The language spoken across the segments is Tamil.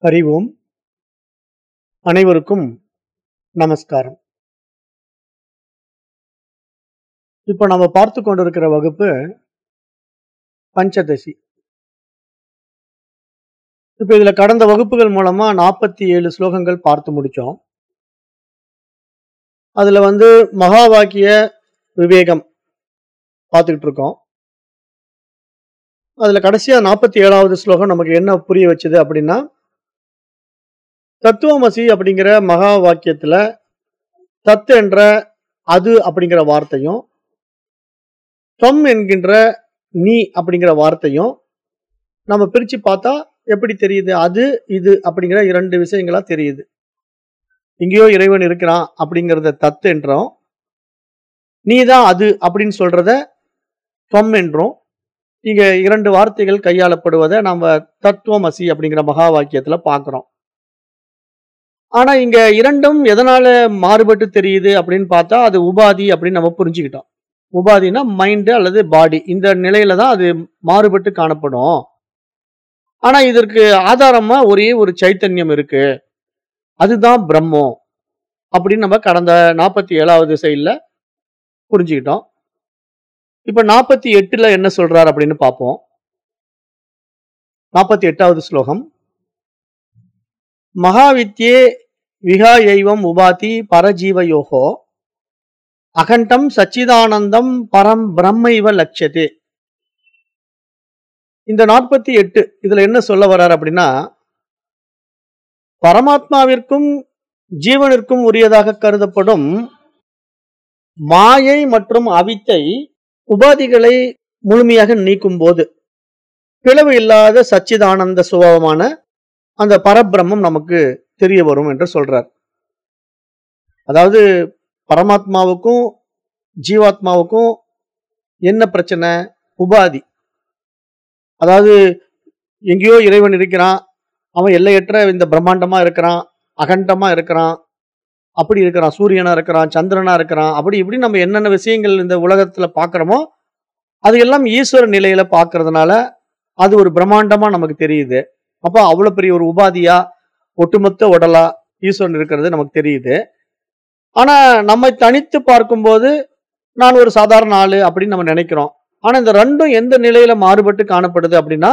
அறிவோம் அனைவருக்கும் நமஸ்காரம் இப்போ நம்ம பார்த்து கொண்டிருக்கிற வகுப்பு பஞ்சதசி இப்போ இதுல கடந்த வகுப்புகள் மூலமா நாற்பத்தி ஏழு ஸ்லோகங்கள் பார்த்து முடிச்சோம் அதுல வந்து மகா வாக்கிய விவேகம் பார்த்துக்கிட்டு இருக்கோம் அதுல கடைசியா நாற்பத்தி ஏழாவது ஸ்லோகம் நமக்கு என்ன புரிய வச்சது அப்படின்னா தத்துவமசி அப்படிங்கிற மகா வாக்கியத்துல தத் என்ற அது அப்படிங்கிற வார்த்தையும் தொம் என்கின்ற நீ அப்படிங்கிற வார்த்தையும் நம்ம பிரிச்சு பார்த்தா எப்படி தெரியுது அது இது அப்படிங்கிற இரண்டு விஷயங்களா தெரியுது எங்கேயோ இறைவன் இருக்கிறான் அப்படிங்கிறத தத்து என்றோம் நீ தான் அது அப்படின்னு சொல்றத தொம் என்றும் இங்க இரண்டு வார்த்தைகள் கையாளப்படுவதை நம்ம தத்துவமசி அப்படிங்கிற மகா வாக்கியத்துல பார்க்கிறோம் ஆனா இங்க இரண்டும் எதனால மாறுபட்டு தெரியுது அப்படின்னு பார்த்தா அது உபாதி அப்படின்னு நம்ம புரிஞ்சுக்கிட்டோம் உபாதினா மைண்டு அல்லது பாடி இந்த நிலையில தான் அது மாறுபட்டு காணப்படும் ஆனா இதற்கு ஆதாரமா ஒரே ஒரு சைத்தன்யம் இருக்கு அதுதான் பிரம்மம் அப்படின்னு நம்ம கடந்த நாற்பத்தி ஏழாவது சைட்ல புரிஞ்சுக்கிட்டோம் இப்ப நாற்பத்தி எட்டுல என்ன சொல்றார் அப்படின்னு பார்ப்போம் நாற்பத்தி எட்டாவது ஸ்லோகம் மகாவித்யே விகாயைவம் உபாதி பரஜீவயோகோ அகண்டம் சச்சிதானந்தம் பரம் பிரம்மைவ லட்சதே இந்த நாற்பத்தி எட்டு இதுல என்ன சொல்ல வர்றார் அப்படின்னா பரமாத்மாவிற்கும் ஜீவனிற்கும் உரியதாக கருதப்படும் மாயை மற்றும் அவித்தை உபாதிகளை முழுமையாக நீக்கும் போது பிளவு இல்லாத சச்சிதானந்த சுபாவமான அந்த பரபிரம்மம் நமக்கு தெரிய வரும் என்று சொல்றார் அதாவது பரமாத்மாவுக்கும் ஜீவாத்மாவுக்கும் என்ன பிரச்சனை உபாதி அதாவது எங்கேயோ இறைவன் இருக்கிறான் அவன் எல்லையற்ற இந்த பிரம்மாண்டமா இருக்கிறான் அகண்டமா இருக்கிறான் அப்படி இருக்கிறான் சூரியனா இருக்கிறான் சந்திரனா இருக்கிறான் அப்படி இப்படி நம்ம என்னென்ன விஷயங்கள் இந்த உலகத்துல பாக்குறோமோ அது எல்லாம் ஈஸ்வர நிலையில பாக்குறதுனால அது ஒரு பிரம்மாண்டமா நமக்கு தெரியுது அப்போ அவ்வளவு பெரிய ஒரு உபாதியா ஒட்டுமொத்த உடலா ஈஸ்வரன் இருக்கிறது நமக்கு தெரியுது ஆனா நம்மை தனித்து பார்க்கும்போது நான் ஒரு சாதாரண ஆளு அப்படின்னு நம்ம நினைக்கிறோம் ஆனா இந்த ரெண்டும் எந்த நிலையில மாறுபட்டு காணப்படுது அப்படின்னா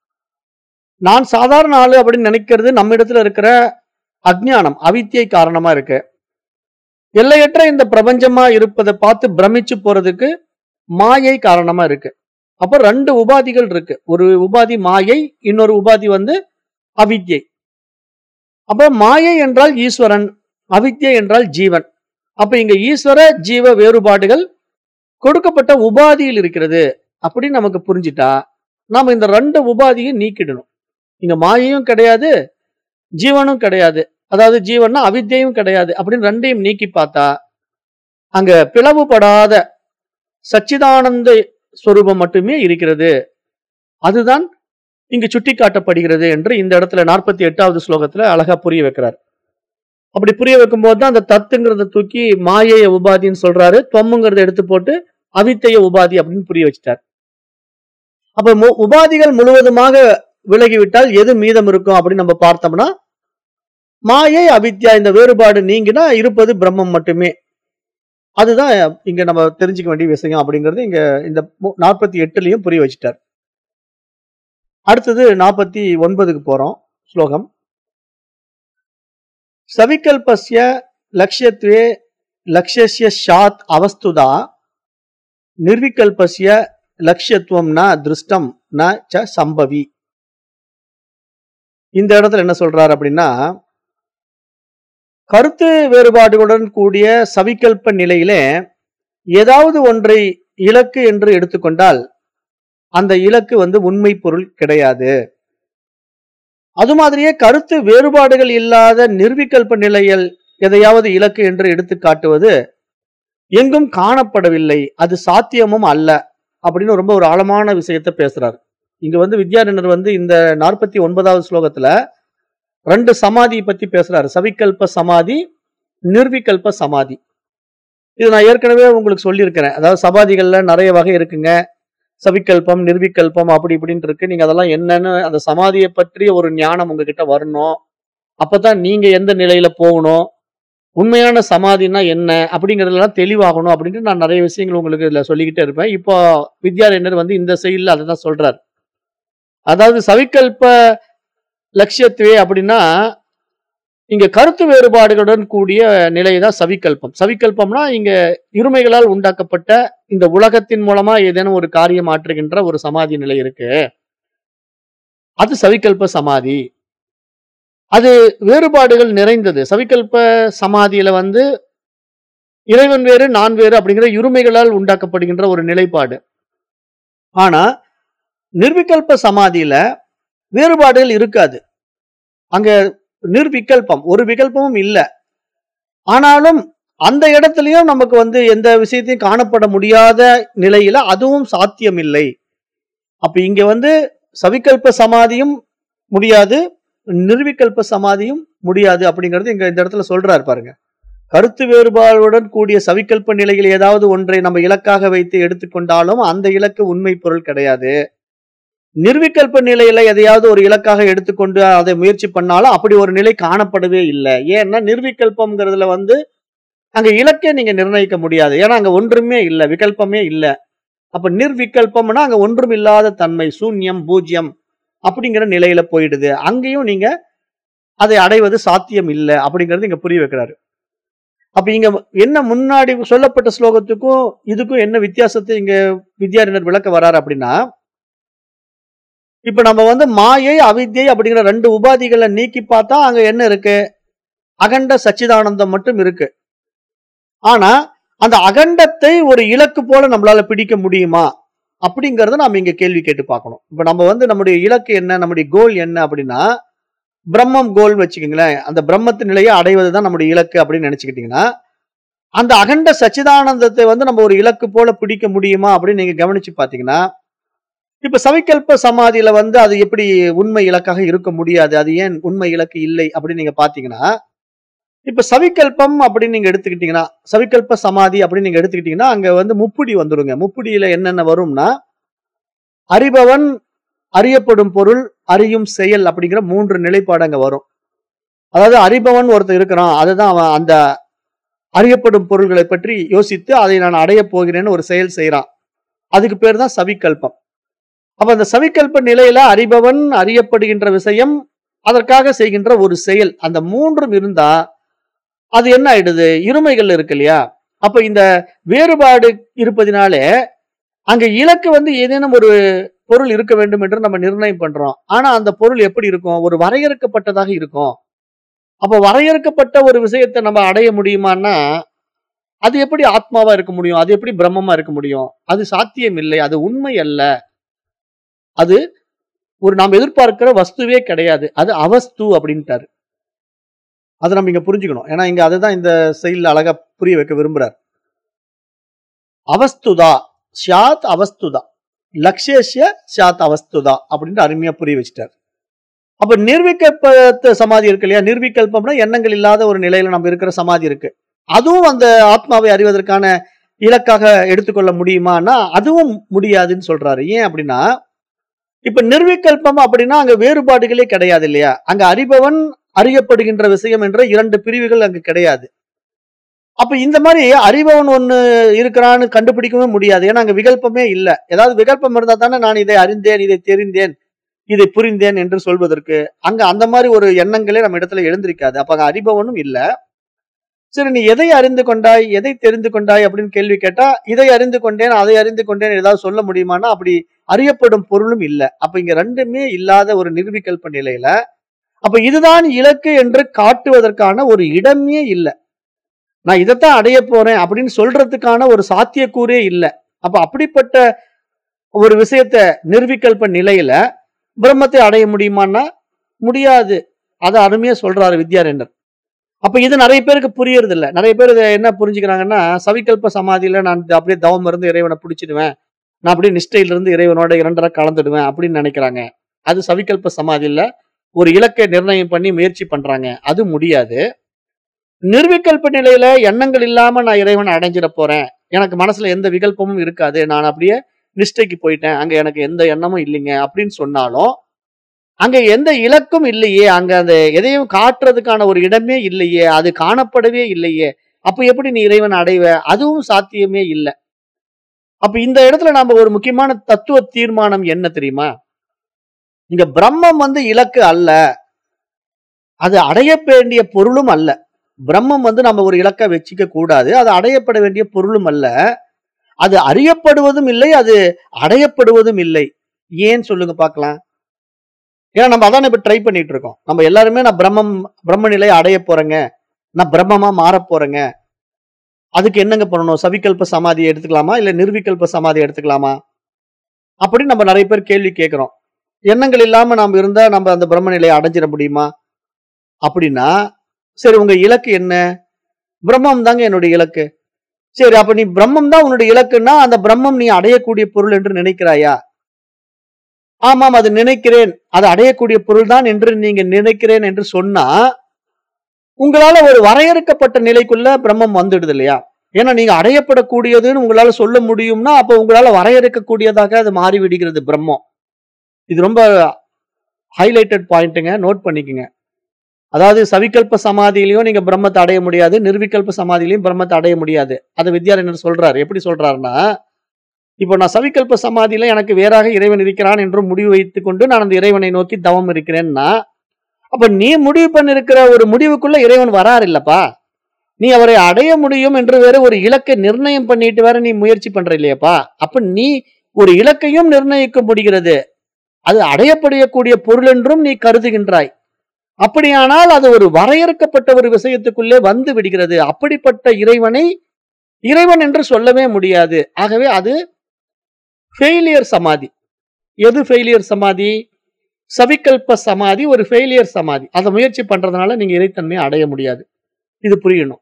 நான் சாதாரண ஆளு அப்படின்னு நினைக்கிறது நம்ம இடத்துல இருக்கிற அஜ்ஞானம் அவித்தியை காரணமா இருக்கு எல்லையற்ற இந்த பிரபஞ்சமா இருப்பதை பார்த்து பிரமிச்சு போறதுக்கு மாயை காரணமா இருக்கு அப்ப ரெண்டு உபாதிகள் இருக்கு ஒரு உபாதி மாயை இன்னொரு உபாதி வந்து அவித்யை அப்ப மாயை என்றால் ஈஸ்வரன் அவித்யை என்றால் ஜீவன் அப்ப இங்க ஈஸ்வர ஜீவ வேறுபாடுகள் கொடுக்கப்பட்ட உபாதியில் இருக்கிறது அப்படின்னு நமக்கு புரிஞ்சிட்டா நாம இந்த ரெண்டு உபாதியை நீக்கிடணும் இங்க மாயையும் கிடையாது ஜீவனும் கிடையாது அதாவது ஜீவன்னா அவித்யையும் கிடையாது அப்படின்னு ரெண்டையும் நீக்கி பார்த்தா அங்க பிளவுபடாத சச்சிதானந்த ஸ்வரூபம் மட்டுமே இருக்கிறது அதுதான் இங்கு சுட்டி காட்டப்படுகிறது என்று இந்த இடத்துல நாற்பத்தி எட்டாவது ஸ்லோகத்துல அழகா புரிய வைக்கிறார் அப்படி புரிய வைக்கும் போது தான் அந்த தத்துங்கிறத தூக்கி மாயைய உபாதின்னு சொல்றாரு தொம்முங்கிறத எடுத்து போட்டு அவித்தைய உபாதி அப்படின்னு புரிய வச்சிட்டார் அப்ப மு- உபாதிகள் முழுவதுமாக விலகிவிட்டால் எது மீதம் இருக்கும் அப்படின்னு நம்ம பார்த்தோம்னா மாயை அவித்யா இந்த வேறுபாடு நீங்கினா இருப்பது பிரம்மம் மட்டுமே அதுதான் இங்க நம்ம தெரிஞ்சுக்க வேண்டிய விஷயம் அப்படிங்கிறது இங்க இந்த நாற்பத்தி எட்டுலயும் புரிய வச்சிட்டார் அடுத்தது நாற்பத்தி ஒன்பதுக்கு போறோம் ஸ்லோகம் சவிகல்பஸ்ய லட்சியத்வே லட்சியஸ்ய ஷாத் அவஸ்துதா நிர்விகல்பஸ்ய லட்சியத்துவம் ந திருஷ்டம் ந ச சம்பவி இந்த இடத்துல என்ன சொல்றாரு அப்படின்னா கருத்து வேறுபாடுகளுடன் கூடிய சவிகல்ப நிலையிலே ஏதாவது ஒன்றை இலக்கு என்று எடுத்துக்கொண்டால் அந்த இலக்கு வந்து உண்மை பொருள் கிடையாது அது மாதிரியே கருத்து வேறுபாடுகள் இல்லாத நிர்விகல்ப நிலையில் எதையாவது இலக்கு என்று எடுத்து காட்டுவது எங்கும் காணப்படவில்லை அது சாத்தியமும் அல்ல அப்படின்னு ரொம்ப ஒரு ஆழமான விஷயத்த பேசுறாரு இங்க வந்து வித்யாரண்யர் வந்து இந்த நாற்பத்தி ஒன்பதாவது ஸ்லோகத்துல ரெண்டு சமாதி பத்தி பேசுறாரு சவிகல்ப சமாதி நிர்விகல்ப சமாதி இது நான் ஏற்கனவே உங்களுக்கு சொல்லியிருக்கிறேன் அதாவது சமாதிகள்ல நிறைய வகை இருக்குங்க சவிக்கல்பம் நிர்விகல்பம் அப்படி இப்படின்னு இருக்கு நீங்க அதெல்லாம் என்னன்னு அந்த சமாதியை பற்றிய ஒரு ஞானம் உங்ககிட்ட வரணும் அப்பதான் நீங்க எந்த நிலையில போகணும் உண்மையான சமாதினா என்ன அப்படிங்கறதெல்லாம் தெளிவாகணும் அப்படின்ட்டு நான் நிறைய விஷயங்கள் உங்களுக்கு இதுல சொல்லிக்கிட்டே இருப்பேன் இப்போ வித்யாரண்யர் வந்து இந்த செயல்ல அதை தான் சொல்றாரு அதாவது சவிக்கல்ப லட்சியத்துவே அப்படின்னா இங்க கருத்து வேறுபாடுகளுடன் கூடிய நிலை தான் சவிக்கல்பம் சவிக்கல்பம்னா இங்க இருமைகளால் உண்டாக்கப்பட்ட இந்த உலகத்தின் மூலமா ஏதேனும் ஒரு காரியம் ஆற்றுகின்ற ஒரு சமாதி நிலை இருக்கு அது சவிக்கல்ப சமாதி அது வேறுபாடுகள் நிறைந்தது சவிக்கல்ப சமாதியில வந்து இறைவன் வேறு நான் வேறு அப்படிங்கிற இருமைகளால் உண்டாக்கப்படுகின்ற ஒரு நிலைப்பாடு ஆனா நிர்விகல்ப சமாதியில வேறுபாடுகள் இருக்காது அங்க நிர்விகல்பம் ஒரு விகல்பமும் இல்ல ஆனாலும் அந்த இடத்துலயும் நமக்கு வந்து எந்த விஷயத்தையும் காணப்பட முடியாத நிலையில அதுவும் சாத்தியம் இல்லை அப்ப இங்க வந்து சவிகல்ப சமாதியும் முடியாது நிர்விகல்ப சமாதியும் முடியாது அப்படிங்கிறது இங்க இந்த இடத்துல சொல்றாரு பாருங்க கருத்து வேறுபாடுடன் கூடிய சவிகல்ப நிலையில் ஏதாவது ஒன்றை நம்ம இலக்காக வைத்து எடுத்துக்கொண்டாலும் அந்த இலக்கு உண்மை பொருள் கிடையாது நிர்விகல்ப நிலையில எதையாவது ஒரு இலக்காக எடுத்துக்கொண்டு அதை முயற்சி பண்ணாலும் அப்படி ஒரு நிலை காணப்படவே இல்லை ஏன்னா நிர்விகல்பம்ங்கிறதுல வந்து அங்க இலக்கே நீங்க நிர்ணயிக்க முடியாது ஏன்னா அங்க ஒன்றுமே இல்லை விகல்பமே இல்லை அப்ப நிர்விகல்பம்னா அங்க ஒன்றும் இல்லாத தன்மை சூன்யம் பூஜ்யம் அப்படிங்கிற நிலையில போயிடுது அங்கேயும் நீங்க அதை அடைவது சாத்தியம் இல்லை அப்படிங்கறது இங்க புரிய வைக்கிறாரு அப்ப இங்க என்ன முன்னாடி சொல்லப்பட்ட ஸ்லோகத்துக்கும் இதுக்கும் என்ன வித்தியாசத்தை இங்க வித்யாரண்யர் விளக்க வராரு அப்படின்னா இப்ப நம்ம வந்து மாயை அவித்யை அப்படிங்கிற ரெண்டு உபாதிகளை நீக்கி பார்த்தா அங்க என்ன இருக்கு அகண்ட சச்சிதானந்தம் மட்டும் இருக்கு ஆனா அந்த அகண்டத்தை ஒரு இலக்கு போல நம்மளால பிடிக்க முடியுமா அப்படிங்கறத நாம இங்க கேள்வி கேட்டு பார்க்கணும் இப்ப நம்ம வந்து நம்முடைய இலக்கு என்ன நம்முடைய கோல் என்ன அப்படின்னா பிரம்மம் கோல் வச்சுக்கோங்களேன் அந்த பிரம்மத்து நிலையை அடைவது தான் நம்முடைய இலக்கு அப்படின்னு நினைச்சுக்கிட்டீங்கன்னா அந்த அகண்ட சச்சிதானந்தத்தை வந்து நம்ம ஒரு இலக்கு போல பிடிக்க முடியுமா அப்படின்னு நீங்க கவனிச்சு பாத்தீங்கன்னா இப்ப சவிகல்ப சமாதியில வந்து அது எப்படி உண்மை இலக்காக இருக்க முடியாது அது ஏன் உண்மை இலக்கு இல்லை அப்படின்னு நீங்க பாத்தீங்கன்னா இப்ப சவிகல்பம் அப்படின்னு நீங்க எடுத்துக்கிட்டீங்கன்னா சவிகல்ப சமாதி அப்படின்னு நீங்க எடுத்துக்கிட்டீங்கன்னா அங்க வந்து முப்புடி வந்துருங்க முப்புடியில என்னென்ன வரும்னா அறிபவன் அறியப்படும் பொருள் அறியும் செயல் அப்படிங்கிற மூன்று நிலைப்பாடு அங்க வரும் அதாவது அறிபவன் ஒருத்தர் இருக்கிறான் அதுதான் அவன் அந்த அறியப்படும் பொருள்களை பற்றி யோசித்து அதை நான் அடைய போகிறேன்னு ஒரு செயல் செய்யறான் அதுக்கு பேர் தான் சவிகல்பம் அப்ப அந்த சவிகல்ப நிலையில அறிபவன் அறியப்படுகின்ற விஷயம் அதற்காக செய்கின்ற ஒரு செயல் அந்த மூன்றும் இருந்தா அது என்ன ஆயிடுது இருமைகள் இருக்கு இல்லையா அப்ப இந்த வேறுபாடு இருப்பதினாலே அங்க இலக்கு வந்து ஏதேனும் ஒரு பொருள் இருக்க வேண்டும் என்று நம்ம நிர்ணயம் பண்றோம் ஆனா அந்த பொருள் எப்படி இருக்கும் ஒரு வரையறுக்கப்பட்டதாக இருக்கும் அப்ப வரையறுக்கப்பட்ட ஒரு விஷயத்தை நம்ம அடைய முடியுமான்னா அது எப்படி ஆத்மாவா இருக்க முடியும் அது எப்படி பிரம்மமா இருக்க முடியும் அது சாத்தியம் இல்லை அது உண்மை அல்ல அது ஒரு நாம் எதிர்பார்க்கிற வஸ்துவே கிடையாது அது அவஸ்து அப்படின்ட்டாரு அதை நம்ம இங்க புரிஞ்சுக்கணும் ஏன்னா இங்க அதுதான் இந்த செயல் அழகா புரிய வைக்க விரும்புறார் அவஸ்துதா ஷியாத் அவஸ்துதா லக்ஷேஷ்ய ஷியாத் அவஸ்துதா அப்படின்ட்டு அருமையா புரிய வச்சுட்டார் அப்ப நிர்விகல்ப சமாதி இருக்கு இல்லையா நிர்விகல்பம்னா எண்ணங்கள் இல்லாத ஒரு நிலையில நம்ம இருக்கிற சமாதி இருக்கு அதுவும் அந்த ஆத்மாவை அறிவதற்கான இலக்காக எடுத்துக்கொள்ள முடியுமான்னா அதுவும் முடியாதுன்னு சொல்றாரு ஏன் அப்படின்னா இப்ப நிர்விகல்பம் அப்படின்னா அங்க வேறுபாடுகளே கிடையாது இல்லையா அங்க அறிபவன் அறியப்படுகின்ற விஷயம் என்ற இரண்டு பிரிவுகள் அங்கு கிடையாது அப்ப இந்த மாதிரி அறிபவன் ஒண்ணு இருக்கிறான்னு கண்டுபிடிக்கவே முடியாது ஏன்னா அங்க விகல்பமே இல்ல ஏதாவது விகல்பம் இருந்தா தானே நான் இதை அறிந்தேன் இதை தெரிந்தேன் இதை புரிந்தேன் என்று சொல்வதற்கு அங்க அந்த மாதிரி ஒரு எண்ணங்களே நம்ம இடத்துல எழுந்திருக்காது அப்ப அங்க அறிபவனும் இல்ல சரி நீ எதை அறிந்து கொண்டாய் எதை தெரிந்து கொண்டாய் அப்படின்னு கேள்வி கேட்டா இதை அறிந்து கொண்டேன் அதை அறிந்து கொண்டேன் ஏதாவது சொல்ல முடியுமானா அப்படி அறியப்படும் பொருளும் இல்ல அப்ப இங்க ரெண்டுமே இல்லாத ஒரு நிர்விகல்ப நிலையில அப்ப இதுதான் இலக்கு என்று காட்டுவதற்கான ஒரு இடமே இல்லை நான் இதைத்தான் அடைய போறேன் அப்படின்னு சொல்றதுக்கான ஒரு சாத்தியக்கூறே இல்லை அப்ப அப்படிப்பட்ட ஒரு விஷயத்த நிர்விகல்ப நிலையில பிரம்மத்தை அடைய முடியுமான்னா முடியாது அதை அருமையா சொல்றாரு வித்யாரண்யர் அப்ப இது நிறைய பேருக்கு புரியறது இல்ல நிறைய பேர் இதை என்ன புரிஞ்சுக்கிறாங்கன்னா சவிகல்ப சமாதியில நான் அப்படியே தவம் இருந்து இறைவனை பிடிச்சிடுவேன் நான் அப்படியே நிஷ்டையில இருந்து இறைவனோட இரண்டரை கலந்துடுவேன் அப்படின்னு நினைக்கிறாங்க அது சவிகல்ப சமாதியில ஒரு இலக்கை நிர்ணயம் பண்ணி முயற்சி பண்றாங்க அது முடியாது நிர்விகல்ப நிலையில எண்ணங்கள் இல்லாம நான் இறைவனை அடைஞ்சிட போறேன் எனக்கு மனசுல எந்த விகல்பமும் இருக்காது நான் அப்படியே நிஷ்டைக்கு போயிட்டேன் அங்க எனக்கு எந்த எண்ணமும் இல்லைங்க அப்படின்னு சொன்னாலும் அங்க எந்த இலக்கும் இல்லையே அங்க அந்த எதையும் காட்டுறதுக்கான ஒரு இடமே இல்லையே அது காணப்படவே இல்லையே அப்ப எப்படி நீ இறைவன் அடைவ அதுவும் சாத்தியமே இல்லை அப்ப இந்த இடத்துல நாம ஒரு முக்கியமான தத்துவ தீர்மானம் என்ன தெரியுமா இங்க பிரம்மம் வந்து இலக்கு அல்ல அது அடைய வேண்டிய பொருளும் அல்ல பிரம்மம் வந்து நம்ம ஒரு இலக்கை வச்சுக்க கூடாது அது அடையப்பட வேண்டிய பொருளும் அல்ல அது அறியப்படுவதும் இல்லை அது அடையப்படுவதும் இல்லை ஏன் சொல்லுங்க பார்க்கலாம் ஏன்னா நம்ம அதான் இப்ப ட்ரை பண்ணிட்டு இருக்கோம் நம்ம எல்லாருமே நான் பிரம்மம் பிரம்ம நிலையை அடைய போறேங்க நான் பிரம்மமா மாற போறேங்க அதுக்கு என்னங்க பண்ணணும் சவிகல்ப சமாதியை எடுத்துக்கலாமா இல்ல நிர்விகல்ப சமாதி எடுத்துக்கலாமா அப்படி நம்ம நிறைய பேர் கேள்வி கேட்கிறோம் எண்ணங்கள் இல்லாம நாம இருந்தா நம்ம அந்த பிரம்ம நிலையை அடைஞ்சிட முடியுமா அப்படின்னா சரி உங்க இலக்கு என்ன பிரம்மம் தாங்க என்னுடைய இலக்கு சரி அப்ப நீ பிரம்மம் தான் உன்னுடைய இலக்குன்னா அந்த பிரம்மம் நீ அடையக்கூடிய பொருள் என்று நினைக்கிறாயா ஆமாம் அது நினைக்கிறேன் அது அடையக்கூடிய பொருள் தான் என்று நீங்க நினைக்கிறேன் என்று சொன்னா உங்களால ஒரு வரையறுக்கப்பட்ட நிலைக்குள்ள பிரம்மம் வந்துடுது இல்லையா ஏன்னா நீங்க அடையப்படக்கூடியதுன்னு உங்களால சொல்ல முடியும்னா அப்ப உங்களால வரையறுக்கக்கூடியதாக அது மாறி விடுகிறது பிரம்மம் இது ரொம்ப ஹைலைட்டட் பாயிண்ட்டுங்க நோட் பண்ணிக்கங்க அதாவது சவிகல்ப சமாதியிலையும் நீங்க பிரம்மத்தை அடைய முடியாது நிர்விகல்ப சமாதியிலையும் பிரம்மத்தை அடைய முடியாது அதை வித்யாரண்யர் சொல்றாரு எப்படி சொல்றாருன்னா இப்போ நான் சவிகல்ப சமாதியில எனக்கு வேறாக இறைவன் இருக்கிறான் என்று முடிவு வைத்துக் கொண்டு நான் அந்த இறைவனை நோக்கி தவம் இருக்கிறேன்னா அப்ப நீ முடிவு பண்ணிருக்கிற ஒரு முடிவுக்குள்ள இறைவன் வரார் இல்லப்பா நீ அவரை அடைய முடியும் என்று வேற ஒரு இலக்கை நிர்ணயம் பண்ணிட்டு வேற நீ முயற்சி பண்ற இல்லையாப்பா அப்ப நீ ஒரு இலக்கையும் நிர்ணயிக்க முடிகிறது அது அடையப்படக்கூடிய பொருள் என்றும் நீ கருதுகின்றாய் அப்படியானால் அது ஒரு வரையறுக்கப்பட்ட ஒரு விஷயத்துக்குள்ளே வந்து விடுகிறது அப்படிப்பட்ட இறைவனை இறைவன் என்று சொல்லவே முடியாது ஆகவே அது ஃபெயிலியர் சமாதி எது ஃபெயிலியர் சமாதி சவிகல்ப சமாதி ஒரு ஃபெயிலியர் சமாதி அதை முயற்சி பண்றதுனால நீங்க இறைத்தன்மையை அடைய முடியாது இது புரியணும்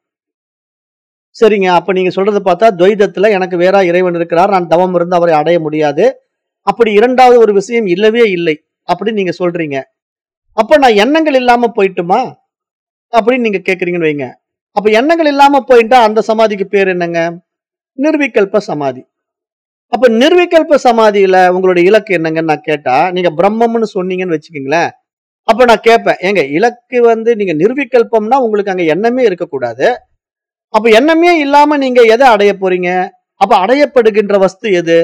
சரிங்க அப்ப நீங்க சொல்றத பார்த்தா துவைதத்துல எனக்கு வேற இறைவன் இருக்கிறார் நான் தவம் இருந்து அவரை அடைய முடியாது அப்படி இரண்டாவது ஒரு விஷயம் இல்லவே இல்லை அப்படின்னு நீங்க சொல்றீங்க அப்ப நான் எண்ணங்கள் இல்லாம போயிட்டுமா அப்படின்னு நீங்க கேக்குறீங்கன்னு வைங்க அப்ப எண்ணங்கள் இல்லாம போயிட்டா அந்த சமாதிக்கு பேர் என்னங்க நிர்விகல்ப சமாதி அப்ப நிர்விகல்ப சமாதியில உங்களுடைய இலக்கு என்னங்கன்னு நான் கேட்டா நீங்க பிரம்மம்னு சொன்னீங்கன்னு வச்சுக்கீங்களேன் அப்ப நான் கேட்பேன் ஏங்க இலக்கு வந்து நீங்க நிர்விகல்பம்னா உங்களுக்கு அங்க எண்ணமே இருக்கக்கூடாது அப்ப எண்ணமே இல்லாம நீங்க எதை அடைய போறீங்க அப்ப அடையப்படுகின்ற வஸ்து எது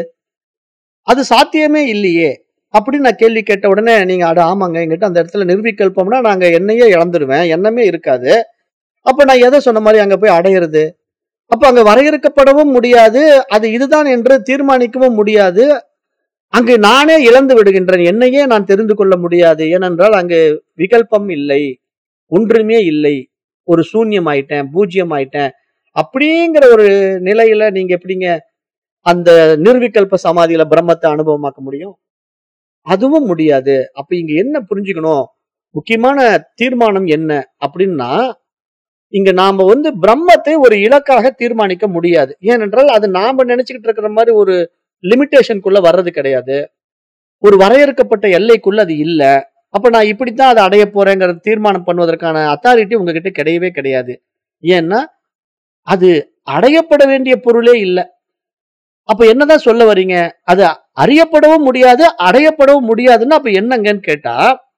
அது சாத்தியமே இல்லையே அப்படின்னு நான் கேள்வி கேட்ட உடனே நீங்க அட ஆமாங்க எங்கிட்ட அந்த இடத்துல நிர்விகல்பம்னா நாங்க எண்ணெயே இழந்துருவேன் எண்ணமே இருக்காது அப்ப நான் எதை சொன்ன மாதிரி அங்க போய் அடையிறது அப்ப அங்க வரையறுக்கப்படவும் முடியாது அது இதுதான் என்று தீர்மானிக்கவும் முடியாது அங்கு நானே இழந்து விடுகின்றேன் என்னையே நான் தெரிந்து கொள்ள முடியாது ஏனென்றால் அங்கு விகல்பம் இல்லை ஒன்றுமே இல்லை ஒரு சூன்யம் ஆயிட்டேன் பூஜ்யம் ஆயிட்டேன் அப்படிங்கிற ஒரு நிலையில நீங்க எப்படிங்க அந்த நிர்விகல்ப சமாதியில பிரம்மத்தை அனுபவமாக்க முடியும் அதுவும் முடியாது அப்ப இங்க என்ன புரிஞ்சுக்கணும் முக்கியமான தீர்மானம் என்ன அப்படின்னா இங்க நாம வந்து பிரம்மத்தை ஒரு இலக்காக தீர்மானிக்க முடியாது ஏனென்றால் அது நாம நினைச்சுக்கிட்டு இருக்கிற மாதிரி ஒரு லிமிட்டேஷனுக்குள்ள வர்றது கிடையாது ஒரு வரையறுக்கப்பட்ட எல்லைக்குள்ள அது இல்ல அப்ப நான் இப்படித்தான் அதை அடைய போறேங்கிற தீர்மானம் பண்ணுவதற்கான அத்தாரிட்டி உங்ககிட்ட கிடையவே கிடையாது ஏன்னா அது அடையப்பட வேண்டிய பொருளே இல்லை அப்ப என்னதான் சொல்ல வர்றீங்க அது அறியப்படவும் முடியாது அடையப்படவும் முடியாதுன்னு அப்ப என்னங்கன்னு கேட்டா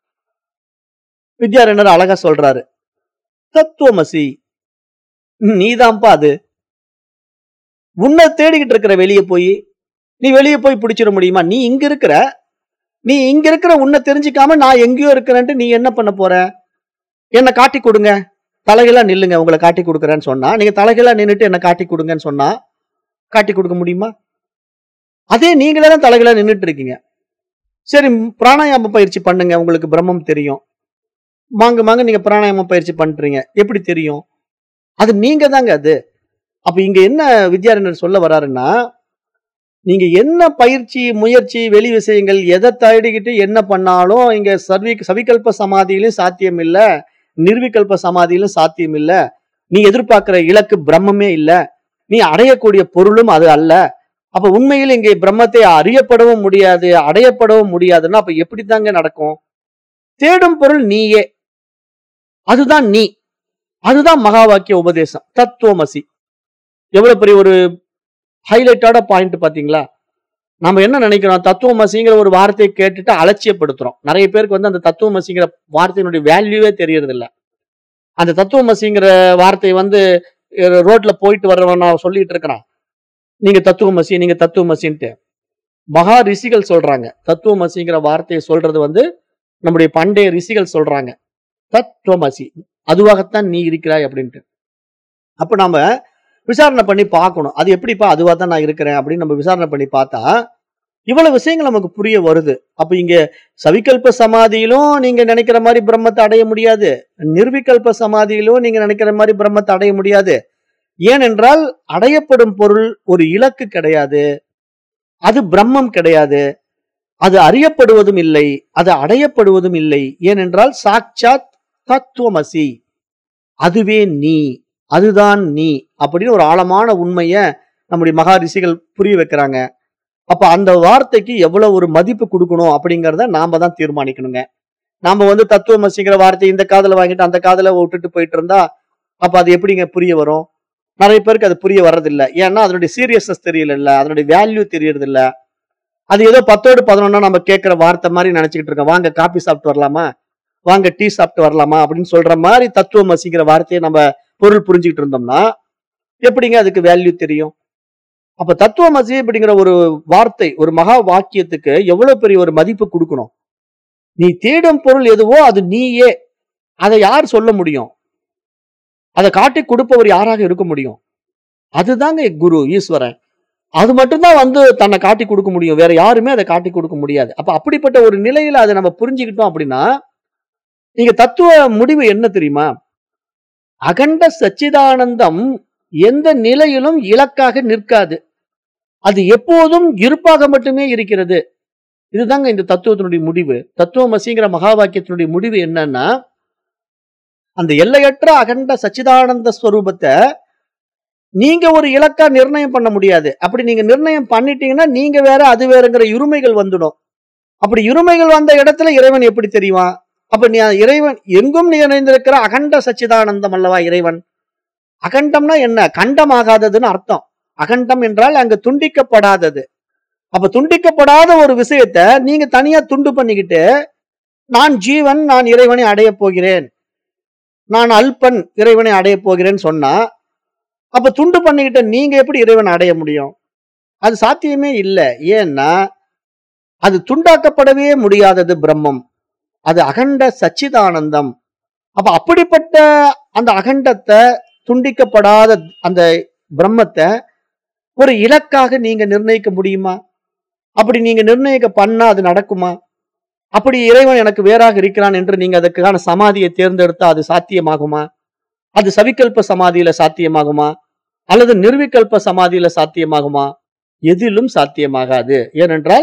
வித்யாரண்யர் அழகா சொல்றாரு தத்துவமசி நீதான்ப்பா அது உன்னை தேடிக்கிட்டு இருக்கிற வெளியே போய் நீ வெளியே போய் பிடிச்சிட முடியுமா நீ இங்க இருக்கிற நீ இங்க இருக்கிற உன்னை தெரிஞ்சுக்காம நான் எங்கேயோ இருக்கிறேன்ட்டு நீ என்ன பண்ண போற என்ன காட்டி கொடுங்க தலைகளா நில்லுங்க உங்களை காட்டி கொடுக்குறேன்னு சொன்னா நீங்க தலைகளா நின்னுட்டு என்ன காட்டி கொடுங்கன்னு சொன்னா காட்டி கொடுக்க முடியுமா அதே நீங்களே தான் தலைகளா நின்னுட்டு இருக்கீங்க சரி பிராணாயாம பயிற்சி பண்ணுங்க உங்களுக்கு பிரம்மம் தெரியும் மாங்க மாங்க நீங்க பிராணாயாம பயிற்சி பண்றீங்க எப்படி தெரியும் அது நீங்க தாங்க அது அப்ப இங்க என்ன வித்யாரண்யர் சொல்ல வராருன்னா நீங்க என்ன பயிற்சி முயற்சி வெளி விஷயங்கள் எதை தேடிக்கிட்டு என்ன பண்ணாலும் இங்க சர்வி சவிகல்ப சமாதியிலும் சாத்தியம் இல்ல நிர்விகல்ப சமாதியிலும் சாத்தியம் இல்ல நீ எதிர்பார்க்கிற இலக்கு பிரம்மமே இல்ல நீ அடையக்கூடிய பொருளும் அது அல்ல அப்ப உண்மையில் இங்கே பிரம்மத்தை அறியப்படவும் முடியாது அடையப்படவும் முடியாதுன்னா அப்ப எப்படித்தாங்க நடக்கும் தேடும் பொருள் நீயே அதுதான் நீ அதுதான் மகா வாக்கிய உபதேசம் தத்துவமசி எவ்வளவு பெரிய ஒரு ஹைலைட்டான பாயிண்ட் பாத்தீங்களா நம்ம என்ன நினைக்கிறோம் தத்துவமசிங்கிற ஒரு வார்த்தையை கேட்டுட்டு அலட்சியப்படுத்துறோம் நிறைய பேருக்கு வந்து அந்த தத்துவமசிங்கிற வார்த்தையினுடைய வேல்யூவே தெரியறது இல்ல அந்த தத்துவமசிங்கிற வார்த்தை வந்து அஹ், ரோட்ல போயிட்டு வர்றவன் நான் சொல்லிட்டு இருக்கிறான் நீங்க தத்துவமசி நீங்க தத்துவமசின்ட்டு மகா ரிஷிகள் சொல்றாங்க தத்துவமசிங்கிற வார்த்தையை சொல்றது வந்து நம்முடைய பண்டைய ரிஷிகள் சொல்றாங்க தத்துவமசி அதுவாகத்தான் நீ இருக்கிறாய் அப்படின்ட்டு அப்ப நாம விசாரணை பண்ணி பார்க்கணும் அது எப்படிப்பா அதுவா தான் நான் இருக்கிறேன் அப்படின்னு நம்ம விசாரணை பண்ணி பார்த்தா இவ்வளவு விஷயங்கள் நமக்கு புரிய வருது அப்ப இங்க சவிகல்ப சமாதியிலும் நீங்க நினைக்கிற மாதிரி பிரம்மத்தை அடைய முடியாது நிர்விகல்ப சமாதியிலும் நீங்க நினைக்கிற மாதிரி பிரம்மத்தை அடைய முடியாது ஏனென்றால் அடையப்படும் பொருள் ஒரு இலக்கு கிடையாது அது பிரம்மம் கிடையாது அது அறியப்படுவதும் இல்லை அது அடையப்படுவதும் இல்லை ஏனென்றால் சாட்சாத் தத்துவமசி அதுவே நீ அதுதான் நீ அப்படின்னு ஒரு ஆழமான உண்மைய நம்முடைய மகா ரிஷிகள் புரிய வைக்கிறாங்க அப்ப அந்த வார்த்தைக்கு எவ்வளவு ஒரு மதிப்பு கொடுக்கணும் அப்படிங்கறத நாம தான் தீர்மானிக்கணுங்க நாம வந்து தத்துவமசிங்கிற வார்த்தை இந்த காதுல வாங்கிட்டு அந்த காதுல விட்டுட்டு போயிட்டு இருந்தா அப்ப அது எப்படிங்க புரிய வரும் நிறைய பேருக்கு அது புரிய வர்றதில்ல ஏன்னா அதனுடைய சீரியஸ்னஸ் தெரியல இல்ல அதனுடைய வேல்யூ தெரியறது இல்ல அது ஏதோ பத்தோடு பதினொன்னா நம்ம கேட்கிற வார்த்தை மாதிரி நினைச்சுக்கிட்டு இருக்கோம் வாங்க காபி சாப்பிட்டு வரலாமா வாங்க டீ சாப்பிட்டு வரலாமா அப்படின்னு சொல்ற மாதிரி தத்துவமசிங்கிற வார்த்தையை நம்ம பொருள் புரிஞ்சுக்கிட்டு இருந்தோம்னா எப்படிங்க அதுக்கு வேல்யூ தெரியும் அப்ப தத்துவமசி அப்படிங்கிற ஒரு வார்த்தை ஒரு மகா வாக்கியத்துக்கு எவ்வளவு பெரிய ஒரு மதிப்பு கொடுக்கணும் நீ தேடும் பொருள் எதுவோ அது நீயே அதை யார் சொல்ல முடியும் அதை காட்டி கொடுப்பவர் யாராக இருக்க முடியும் அதுதாங்க குரு ஈஸ்வரன் அது மட்டும்தான் வந்து தன்னை காட்டி கொடுக்க முடியும் வேற யாருமே அதை காட்டி கொடுக்க முடியாது அப்ப அப்படிப்பட்ட ஒரு நிலையில அதை நம்ம புரிஞ்சுக்கிட்டோம் அப்படின்னா நீங்க தத்துவ முடிவு என்ன தெரியுமா அகண்ட சச்சிதானந்தம் எந்த நிலையிலும் இலக்காக நிற்காது அது எப்போதும் இருப்பாக மட்டுமே இருக்கிறது இதுதாங்க இந்த தத்துவத்தினுடைய முடிவு தத்துவமசிங்கிற மகா வாக்கியத்தினுடைய முடிவு என்னன்னா அந்த எல்லையற்ற அகண்ட சச்சிதானந்த ஸ்வரூபத்தை நீங்க ஒரு இலக்கா நிர்ணயம் பண்ண முடியாது அப்படி நீங்க நிர்ணயம் பண்ணிட்டீங்கன்னா நீங்க வேற அது வேறங்கிற இருமைகள் வந்துடும் அப்படி இருமைகள் வந்த இடத்துல இறைவன் எப்படி தெரியுமா அப்ப நீ இறைவன் எங்கும் நிறைந்திருக்கிற அகண்ட சச்சிதானந்தம் அல்லவா இறைவன் அகண்டம்னா என்ன கண்டமாகாததுன்னு அர்த்தம் அகண்டம் என்றால் அங்க துண்டிக்கப்படாதது அப்ப துண்டிக்கப்படாத ஒரு விஷயத்த நீங்க தனியா துண்டு பண்ணிக்கிட்டு நான் ஜீவன் நான் இறைவனை அடைய போகிறேன் நான் அல்பன் இறைவனை அடைய போகிறேன்னு சொன்னா அப்ப துண்டு பண்ணிக்கிட்ட நீங்க எப்படி இறைவனை அடைய முடியும் அது சாத்தியமே இல்லை ஏன்னா அது துண்டாக்கப்படவே முடியாதது பிரம்மம் அது அகண்ட சச்சிதானந்தம் அப்ப அப்படிப்பட்ட அந்த அகண்டத்தை துண்டிக்கப்படாத அந்த பிரம்மத்தை ஒரு இலக்காக நீங்க நிர்ணயிக்க முடியுமா அப்படி நீங்க நிர்ணயிக்க பண்ணா அது நடக்குமா அப்படி இறைவன் எனக்கு வேறாக இருக்கிறான் என்று நீங்க அதுக்கான சமாதியை தேர்ந்தெடுத்தா அது சாத்தியமாகுமா அது சவிகல்ப சமாதியில சாத்தியமாகுமா அல்லது நிர்விகல்ப சமாதியில சாத்தியமாகுமா எதிலும் சாத்தியமாகாது ஏனென்றால்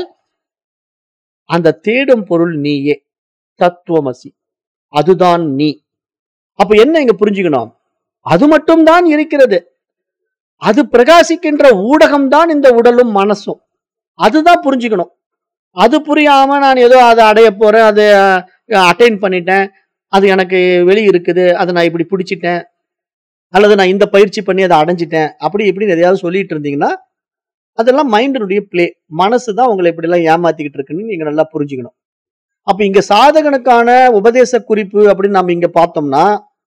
அந்த தேடும் பொருள் நீயே தத்துவமசி அதுதான் நீ அப்ப என்ன இங்க புரிஞ்சுக்கணும் அது மட்டும்தான் இருக்கிறது அது பிரகாசிக்கின்ற ஊடகம் தான் இந்த உடலும் மனசும் அதுதான் புரிஞ்சுக்கணும் அது புரியாம நான் ஏதோ அதை அடைய போறேன் அதை அட்டைன் பண்ணிட்டேன் அது எனக்கு வெளி இருக்குது அதை நான் இப்படி பிடிச்சிட்டேன் அல்லது நான் இந்த பயிற்சி பண்ணி அதை அடைஞ்சிட்டேன் அப்படி இப்படின்னு எதையாவது சொல்லிட்டு இருந்தீங்கன்னா அதெல்லாம் மைண்டினுடைய பிளே மனசு தான் உங்களை இப்படி எல்லாம் ஏமாத்திக்கிட்டு இருக்குன்னு நீங்க நல்லா புரிஞ்சுக்கணும் அப்ப இங்க சாதகனுக்கான உபதேச குறிப்பு அப்படின்னு நம்ம இங்க பார்த்தோம்னா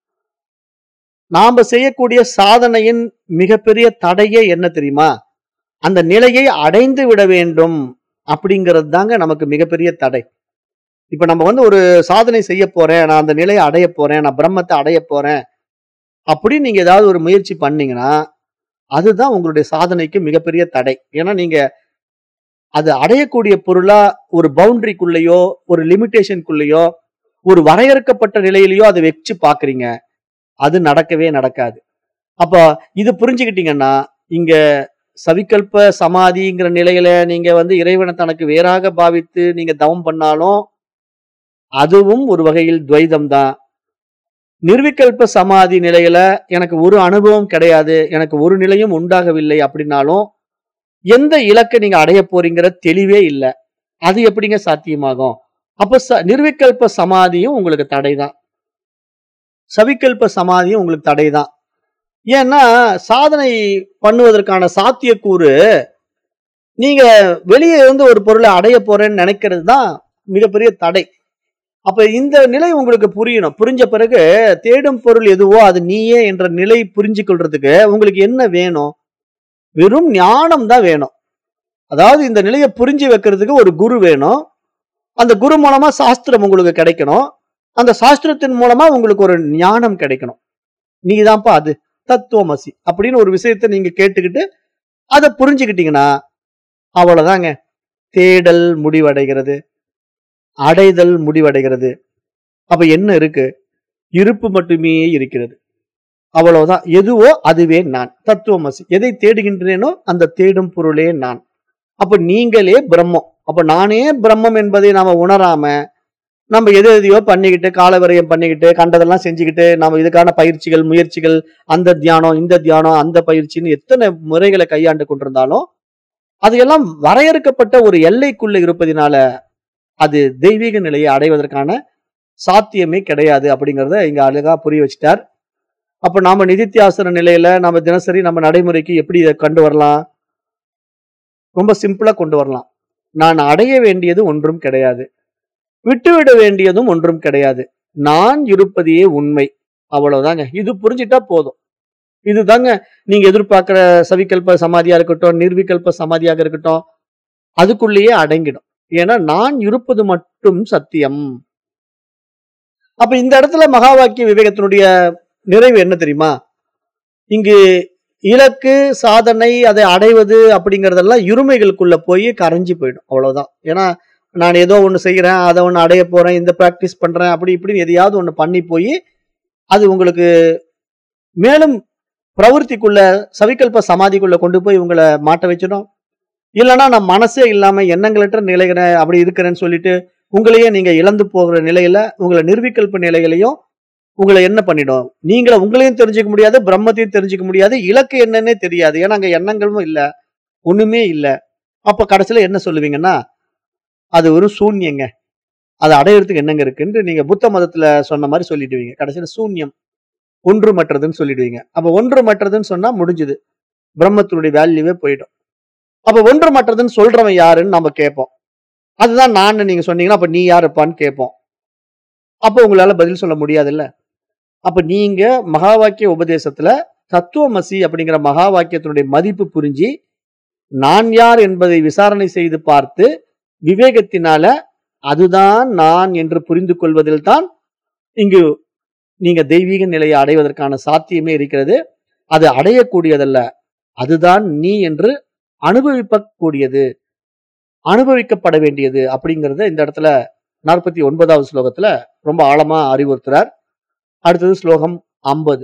நாம செய்யக்கூடிய சாதனையின் மிகப்பெரிய தடையே என்ன தெரியுமா அந்த நிலையை அடைந்து விட வேண்டும் அப்படிங்கிறது தாங்க நமக்கு மிகப்பெரிய தடை இப்ப நம்ம வந்து ஒரு சாதனை செய்ய போறேன் நான் அந்த நிலையை அடைய போறேன் நான் பிரம்மத்தை அடைய போறேன் அப்படின்னு நீங்க ஏதாவது ஒரு முயற்சி பண்ணீங்கன்னா அதுதான் உங்களுடைய சாதனைக்கு மிகப்பெரிய தடை ஏன்னா நீங்க அது அடையக்கூடிய பொருளா ஒரு பவுண்டரிக்குள்ளேயோ ஒரு லிமிட்டேஷனுக்குள்ளேயோ ஒரு வரையறுக்கப்பட்ட நிலையிலயோ அதை வச்சு பாக்குறீங்க அது நடக்கவே நடக்காது அப்ப இது புரிஞ்சுக்கிட்டீங்கன்னா இங்க சவிகல்ப சமாதிங்கிற நிலையில நீங்க வந்து இறைவனை தனக்கு வேறாக பாவித்து நீங்க தவம் பண்ணாலும் அதுவும் ஒரு வகையில் துவைதம் தான் நிர்விகல்ப சமாதி நிலையில எனக்கு ஒரு அனுபவம் கிடையாது எனக்கு ஒரு நிலையும் உண்டாகவில்லை அப்படின்னாலும் எந்த இலக்கை நீங்க அடைய போறீங்கிற தெளிவே இல்லை அது எப்படிங்க சாத்தியமாகும் அப்ப ச- நிர்விகல்ப சமாதியும் உங்களுக்கு தடைதான் சவிகல்ப சமாதியும் உங்களுக்கு தடைதான் ஏன்னா சாதனை பண்ணுவதற்கான சாத்தியக்கூறு நீங்க வெளியே இருந்து ஒரு பொருளை அடைய போறேன்னு நினைக்கிறது தான் மிகப்பெரிய தடை அப்ப இந்த நிலை உங்களுக்கு புரியணும் புரிஞ்ச பிறகு தேடும் பொருள் எதுவோ அது நீயே என்ற நிலை புரிஞ்சு கொள்றதுக்கு உங்களுக்கு என்ன வேணும் வெறும் ஞானம் தான் வேணும் அதாவது இந்த நிலையை புரிஞ்சு வைக்கிறதுக்கு ஒரு குரு வேணும் அந்த குரு மூலமா சாஸ்திரம் உங்களுக்கு கிடைக்கணும் அந்த சாஸ்திரத்தின் மூலமா உங்களுக்கு ஒரு ஞானம் கிடைக்கணும் நீதான்ப்பா அது தத்துவமசி அப்படின்னு ஒரு விஷயத்தை நீங்க கேட்டுக்கிட்டு அதை புரிஞ்சுக்கிட்டீங்கன்னா அவ்வளவுதாங்க தேடல் முடிவடைகிறது அடைதல் முடிவடைகிறது அப்ப என்ன இருக்கு இருப்பு மட்டுமே இருக்கிறது அவ்வளவுதான் எதுவோ அதுவே நான் தத்துவமசி எதை தேடுகின்றேனோ அந்த தேடும் பொருளே நான் அப்ப நீங்களே பிரம்மம் அப்ப நானே பிரம்மம் என்பதை நாம உணராம நம்ம எது எதையோ பண்ணிக்கிட்டு காலவரையம் பண்ணிக்கிட்டு கண்டதெல்லாம் செஞ்சுக்கிட்டு நம்ம இதுக்கான பயிற்சிகள் முயற்சிகள் அந்த தியானம் இந்த தியானம் அந்த பயிற்சின்னு எத்தனை முறைகளை கையாண்டு கொண்டிருந்தாலும் அது எல்லாம் வரையறுக்கப்பட்ட ஒரு எல்லைக்குள்ள இருப்பதினால அது தெய்வீக நிலையை அடைவதற்கான சாத்தியமே கிடையாது அப்படிங்கறத இங்க அழகா புரிய வச்சுட்டார் அப்ப நாம நிதித்தியாசன நிலையில நம்ம தினசரி நம்ம நடைமுறைக்கு எப்படி இதை கொண்டு வரலாம் ரொம்ப சிம்பிளா கொண்டு வரலாம் நான் அடைய வேண்டியது ஒன்றும் கிடையாது விட்டுவிட வேண்டியதும் ஒன்றும் கிடையாது நான் இருப்பதையே உண்மை அவ்வளவுதாங்க இது புரிஞ்சிட்டா போதும் இதுதாங்க நீங்க எதிர்பார்க்கிற சவிகல்ப சமாதியா இருக்கட்டும் நிர்விகல்ப சமாதியாக இருக்கட்டும் அதுக்குள்ளேயே அடங்கிடும் ஏன்னா நான் இருப்பது மட்டும் சத்தியம் அப்ப இந்த இடத்துல மகா வாக்கிய விவேகத்தினுடைய நிறைவு என்ன தெரியுமா இங்கு இலக்கு சாதனை அதை அடைவது அப்படிங்கறதெல்லாம் இருமைகளுக்குள்ள போய் கரைஞ்சு போயிடும் அவ்வளவுதான் ஏன்னா நான் ஏதோ ஒண்ணு செய்யறேன் அதை ஒண்ணு அடைய போறேன் இந்த பிராக்டிஸ் பண்றேன் அப்படி இப்படின்னு எதையாவது ஒண்ணு பண்ணி போய் அது உங்களுக்கு மேலும் பிரவருத்திக்குள்ள சவிகல்ப சமாதிக்குள்ள கொண்டு போய் உங்களை மாட்ட வச்சிடும் இல்லைன்னா நான் மனசே இல்லாம எண்ணங்களற்ற நிலைகிற அப்படி இருக்கிறேன்னு சொல்லிட்டு உங்களையே நீங்க இழந்து போகிற நிலையில உங்களை நிர்விகல்ப நிலைகளையும் உங்களை என்ன பண்ணிடும் நீங்கள உங்களையும் தெரிஞ்சுக்க முடியாது பிரம்மத்தையும் தெரிஞ்சுக்க முடியாது இலக்கு என்னன்னே தெரியாது ஏன்னா அங்க எண்ணங்களும் இல்ல ஒண்ணுமே இல்ல அப்ப கடைசியில என்ன சொல்லுவீங்கன்னா அது ஒரு சூன்யங்க அதை அடையறதுக்கு என்னங்க இருக்குன்னு நீங்க புத்த மதத்துல சொன்ன மாதிரி சொல்லிடுவீங்க கடைசியில சூன்யம் ஒன்றுமற்றதுன்னு சொல்லிடுவீங்க அப்ப ஒன்றுமற்றதுன்னு சொன்னா முடிஞ்சுது பிரம்மத்தினுடைய வேல்யூவே போயிடும் அப்ப ஒன்றுமற்றதுன்னு சொல்றவன் யாருன்னு நம்ம கேட்போம் அதுதான் நான் நீங்க சொன்னீங்கன்னா அப்ப நீ யாருப்பான்னு கேட்போம் அப்போ உங்களால பதில் சொல்ல முடியாதுல்ல அப்ப நீங்க மகா வாக்கிய உபதேசத்துல தத்துவமசி அப்படிங்கிற மகா வாக்கியத்தினுடைய மதிப்பு புரிஞ்சு நான் யார் என்பதை விசாரணை செய்து பார்த்து விவேகத்தினால அதுதான் நான் என்று புரிந்து கொள்வதில் தான் இங்கு நீங்க தெய்வீக நிலையை அடைவதற்கான சாத்தியமே இருக்கிறது அது அடையக்கூடியதல்ல அதுதான் நீ என்று அனுபவிக்கக்கூடியது அனுபவிக்கப்பட வேண்டியது அப்படிங்கறத இந்த இடத்துல நாற்பத்தி ஒன்பதாவது ஸ்லோகத்துல ரொம்ப ஆழமா அறிவுறுத்துறார் அடுத்தது ஸ்லோகம் ஐம்பது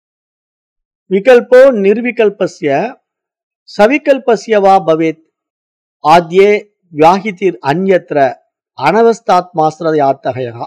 விகல்போ நிர்விகல்பஸ்ய சவிகல்பஸ்ய வா பவேத் ஆத்யே வியாஹிதிர் அந்யத்ர அனவஸ்தாத்மாஸ்திர யாத்தகையா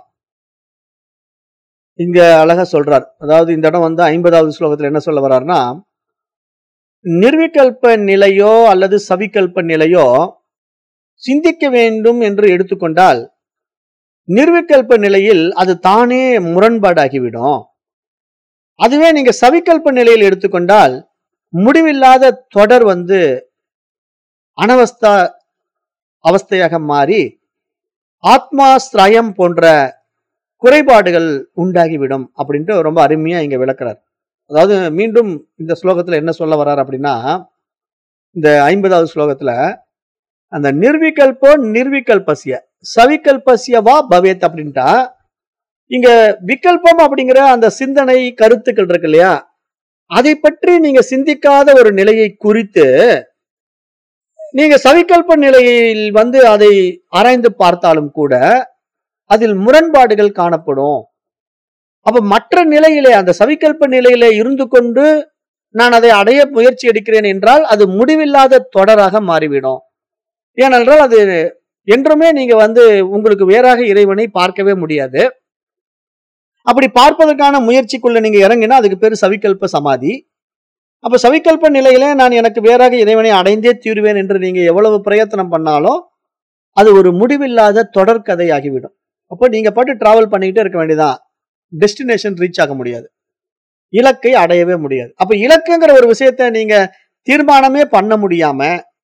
இங்க அழகா சொல்றார் அதாவது இந்த இடம் வந்து ஐம்பதாவது ஸ்லோகத்துல என்ன சொல்ல வர்றாருன்னா நிர்விகல்ப நிலையோ அல்லது சவிகல்ப நிலையோ சிந்திக்க வேண்டும் என்று எடுத்துக்கொண்டால் நிர்விகல்ப நிலையில் அது தானே முரண்பாடாகிவிடும் அதுவே நீங்க சவிகல்ப நிலையில் எடுத்துக்கொண்டால் முடிவில்லாத தொடர் வந்து அனவஸ்தா அவஸ்தையாக மாறி ஆத்மாஸ்திரயம் போன்ற குறைபாடுகள் உண்டாகிவிடும் அப்படின்ட்டு ரொம்ப அருமையா இங்க விளக்குறார் அதாவது மீண்டும் இந்த ஸ்லோகத்துல என்ன சொல்ல வர்றார் அப்படின்னா இந்த ஐம்பதாவது ஸ்லோகத்துல அந்த நிர்விகல்போ நிர்விகல்பசிய சவிகல்பசியவா பவேத் அப்படின்ட்டா இங்க விகல்பம் அப்படிங்கிற அந்த சிந்தனை கருத்துக்கள் இருக்கு இல்லையா அதை பற்றி நீங்க சிந்திக்காத ஒரு நிலையை குறித்து நீங்க சவிகல்ப நிலையில் வந்து அதை ஆராய்ந்து பார்த்தாலும் கூட அதில் முரண்பாடுகள் காணப்படும் அப்ப மற்ற நிலையிலே அந்த சவிகல்ப நிலையிலே இருந்து கொண்டு நான் அதை அடைய முயற்சி எடுக்கிறேன் என்றால் அது முடிவில்லாத தொடராக மாறிவிடும் ஏனென்றால் அது என்றுமே நீங்க வந்து உங்களுக்கு வேறாக இறைவனை பார்க்கவே முடியாது அப்படி பார்ப்பதற்கான முயற்சிக்குள்ள நீங்க இறங்கினா அதுக்கு பேரு சவிகல்ப சமாதி அப்ப சவிகல்ப நிலையில நான் எனக்கு வேறாக இறைவனை அடைந்தே தீருவேன் என்று நீங்க எவ்வளவு பிரயத்தனம் பண்ணாலும் அது ஒரு முடிவில்லாத தொடர்கதை ஆகிவிடும் அப்போ நீங்க பாட்டு டிராவல் பண்ணிக்கிட்டே இருக்க வேண்டியதான் டெஸ்டினேஷன் ரீச் ஆக முடியாது இலக்கை அடையவே முடியாது அப்ப இலக்குங்கிற ஒரு விஷயத்த நீங்க தீர்மானமே பண்ண முடியாம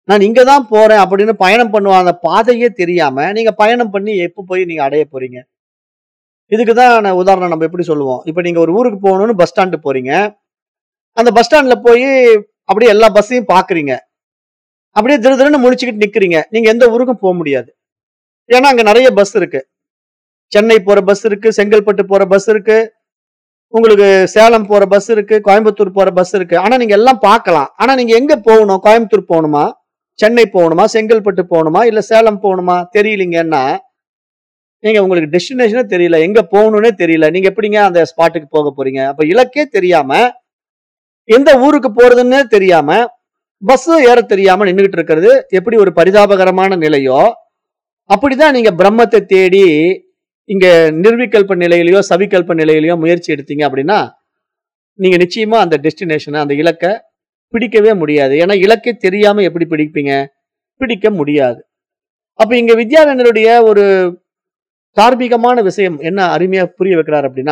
நான் இங்க தான் போறேன் அப்படின்னு பயணம் பண்ணுவான் அந்த பாதையே தெரியாம நீங்க பயணம் பண்ணி எப்ப போய் நீங்க அடைய போறீங்க இதுக்கு தான் நான் உதாரணம் நம்ம எப்படி சொல்லுவோம் இப்போ நீங்க ஒரு ஊருக்கு போகணும்னு பஸ் ஸ்டாண்டு போறீங்க அந்த பஸ் ஸ்டாண்ட்ல போய் அப்படியே எல்லா பஸ்ஸையும் பாக்குறீங்க அப்படியே திரு திருன்னு முடிச்சுக்கிட்டு நிக்கிறீங்க நீங்க எந்த ஊருக்கும் போக முடியாது ஏன்னா அங்க நிறைய பஸ் இருக்கு சென்னை போற பஸ் இருக்கு செங்கல்பட்டு போற பஸ் இருக்கு உங்களுக்கு சேலம் போற பஸ் இருக்கு கோயம்புத்தூர் போற பஸ் இருக்கு ஆனா நீங்க எல்லாம் பார்க்கலாம் ஆனா நீங்க எங்க போகணும் கோயம்புத்தூர் போகணுமா சென்னை போகணுமா செங்கல்பட்டு போகணுமா இல்ல சேலம் போகணுமா தெரியலீங்கன்னா நீங்க உங்களுக்கு டெஸ்டினேஷனே தெரியல எங்க போகணும்னே தெரியல நீங்க எப்படிங்க அந்த ஸ்பாட்டுக்கு போக போறீங்க அப்ப இலக்கே தெரியாம எந்த ஊருக்கு போறதுன்னே தெரியாம பஸ் ஏற தெரியாம நின்றுகிட்டு இருக்கிறது எப்படி ஒரு பரிதாபகரமான நிலையோ அப்படிதான் நீங்க பிரம்மத்தை தேடி இங்க நிர்விகல்ப நிலையிலயோ சவிகல்ப நிலையிலயோ முயற்சி எடுத்தீங்க அப்படின்னா நீங்க நிச்சயமா அந்த டெஸ்டினேஷனை அந்த இலக்கை பிடிக்கவே முடியாது ஏன்னா இலக்கே தெரியாம எப்படி பிடிப்பீங்க பிடிக்க முடியாது அப்ப இங்க வித்யாரண்யருடைய ஒரு தார்மீகமான விஷயம் என்ன அருமையா புரிய வைக்கிறார் அப்படின்னா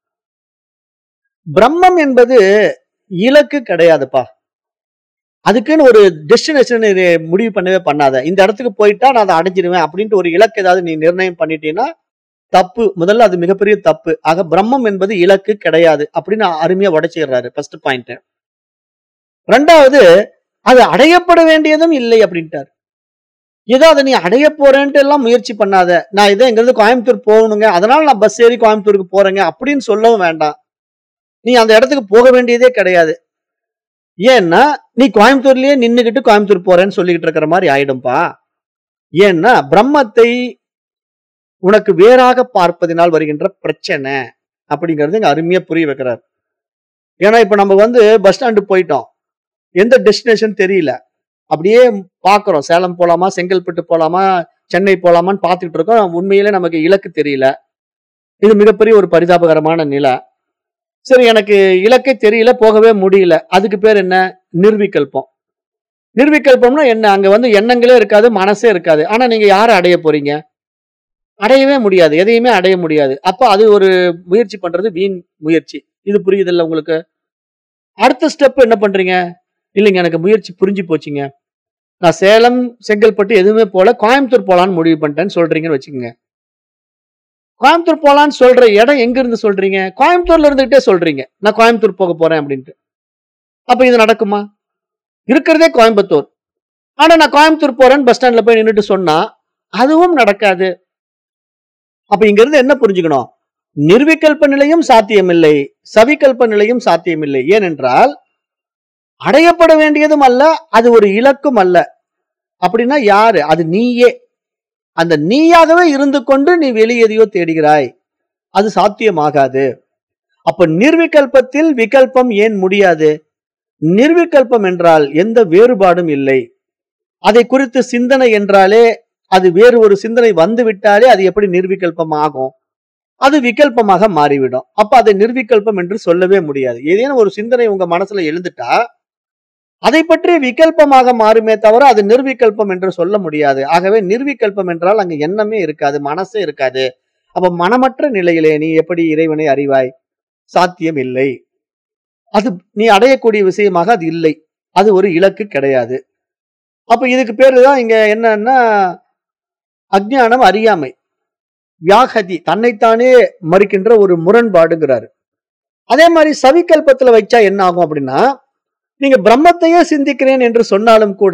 பிரம்மம் என்பது இலக்கு கிடையாதுப்பா அதுக்குன்னு ஒரு டெஸ்டினேஷன் முடிவு பண்ணவே பண்ணாத இந்த இடத்துக்கு போயிட்டா நான் அதை அடைஞ்சிருவேன் அப்படின்ட்டு ஒரு இலக்கு ஏதாவது நீ நிர்ணயம் பண்ணிட்டீங்கன்னா தப்பு முதல்ல அது மிகப்பெரிய தப்பு ஆக பிரம்மம் என்பது இலக்கு கிடையாது அப்படின்னு அருமையா உடைச்சிடுறாரு ஃபர்ஸ்ட் பாயிண்ட் ரெண்டாவது அது அடையப்பட வேண்டியதும் இல்லை அப்படின்ட்டார் ஏதோ அதை நீ அடைய போறேன்ட்டு எல்லாம் முயற்சி பண்ணாத நான் இதை இங்கிருந்து கோயம்புத்தூர் போகணுங்க அதனால நான் பஸ் ஏறி கோயம்புத்தூருக்கு போறேங்க அப்படின்னு சொல்லவும் வேண்டாம் நீ அந்த இடத்துக்கு போக வேண்டியதே கிடையாது ஏன்னா நீ கோயம்புத்தூர்லயே நின்னுகிட்டு கோயம்புத்தூர் போறேன்னு சொல்லிக்கிட்டு இருக்கிற மாதிரி ஆயிடும்பா ஏன்னா பிரம்மத்தை உனக்கு வேறாக பார்ப்பதினால் வருகின்ற பிரச்சனை அப்படிங்கறது இங்க அருமையா புரிய வைக்கிறார் ஏன்னா இப்ப நம்ம வந்து பஸ் ஸ்டாண்டு போயிட்டோம் எந்த டெஸ்டினேஷன் தெரியல அப்படியே பாக்குறோம் சேலம் போலாமா செங்கல்பட்டு போலாமா சென்னை போலாமான்னு பார்த்துட்டு இருக்கோம் உண்மையிலே நமக்கு இலக்கு தெரியல இது மிகப்பெரிய ஒரு பரிதாபகரமான நிலை சரி எனக்கு இலக்கே தெரியல போகவே முடியல அதுக்கு பேர் என்ன நிர்விகல்பம் நிர்விகல்பம்னா என்ன அங்க வந்து எண்ணங்களே இருக்காது மனசே இருக்காது ஆனா நீங்க யாரை அடைய போறீங்க அடையவே முடியாது எதையுமே அடைய முடியாது அப்ப அது ஒரு முயற்சி பண்றது வீண் முயற்சி இது புரியுது உங்களுக்கு அடுத்த ஸ்டெப் என்ன பண்றீங்க இல்லைங்க எனக்கு முயற்சி புரிஞ்சு போச்சுங்க நான் சேலம் செங்கல்பட்டு எதுவுமே போல கோயம்புத்தூர் போலான்னு முடிவு பண்ணிட்டேன்னு சொல்றீங்கன்னு வச்சுக்கோங்க கோயம்புத்தூர் போலான்னு சொல்ற இடம் எங்க இருந்து சொல்றீங்க கோயம்புத்தூர்ல இருந்துகிட்டே சொல்றீங்க நான் கோயம்புத்தூர் போக போறேன் அப்படின்ட்டு அப்ப இது நடக்குமா இருக்கிறதே கோயம்புத்தூர் ஆனா நான் கோயம்புத்தூர் போறேன்னு பஸ் ஸ்டாண்ட்ல போய் நின்றுட்டு சொன்னா அதுவும் நடக்காது அப்ப இங்க இருந்து என்ன புரிஞ்சுக்கணும் நிர்விகல்ப நிலையும் சாத்தியமில்லை சவிகல்ப நிலையும் சாத்தியமில்லை ஏனென்றால் அடையப்பட வேண்டியதும் அல்ல அது ஒரு இலக்கும் அல்ல அப்படின்னா யாரு அது நீயே அந்த நீயாகவே இருந்து கொண்டு நீ வெளியெதையோ தேடுகிறாய் அது சாத்தியமாகாது அப்ப நிர்விகல்பத்தில் விகல்பம் ஏன் முடியாது நிர்விகல்பம் என்றால் எந்த வேறுபாடும் இல்லை அதை குறித்து சிந்தனை என்றாலே அது வேறு ஒரு சிந்தனை வந்து விட்டாலே அது எப்படி நிர்விகல்பம் ஆகும் அது விகல்பமாக மாறிவிடும் அப்ப அதை நிர்விகல்பம் என்று சொல்லவே முடியாது ஏதேனும் ஒரு சிந்தனை உங்க மனசுல எழுந்துட்டா அதை பற்றி விகல்பமாக மாறுமே தவிர அது நிர்விகல்பம் என்று சொல்ல முடியாது ஆகவே நிர்விகல்பம் என்றால் அங்க எண்ணமே இருக்காது மனசே இருக்காது அப்ப மனமற்ற நிலையிலே நீ எப்படி இறைவனை அறிவாய் சாத்தியம் இல்லை அது நீ அடையக்கூடிய விஷயமாக அது இல்லை அது ஒரு இலக்கு கிடையாது அப்ப இதுக்கு பேரு தான் இங்க என்னன்னா அஜ்ஞானம் அறியாமை வியாகதி தன்னைத்தானே மறுக்கின்ற ஒரு முரண்பாடுங்கிறாரு அதே மாதிரி சவிகல்பத்துல வச்சா என்ன ஆகும் அப்படின்னா நீங்க பிரம்மத்தையே சிந்திக்கிறேன் என்று சொன்னாலும் கூட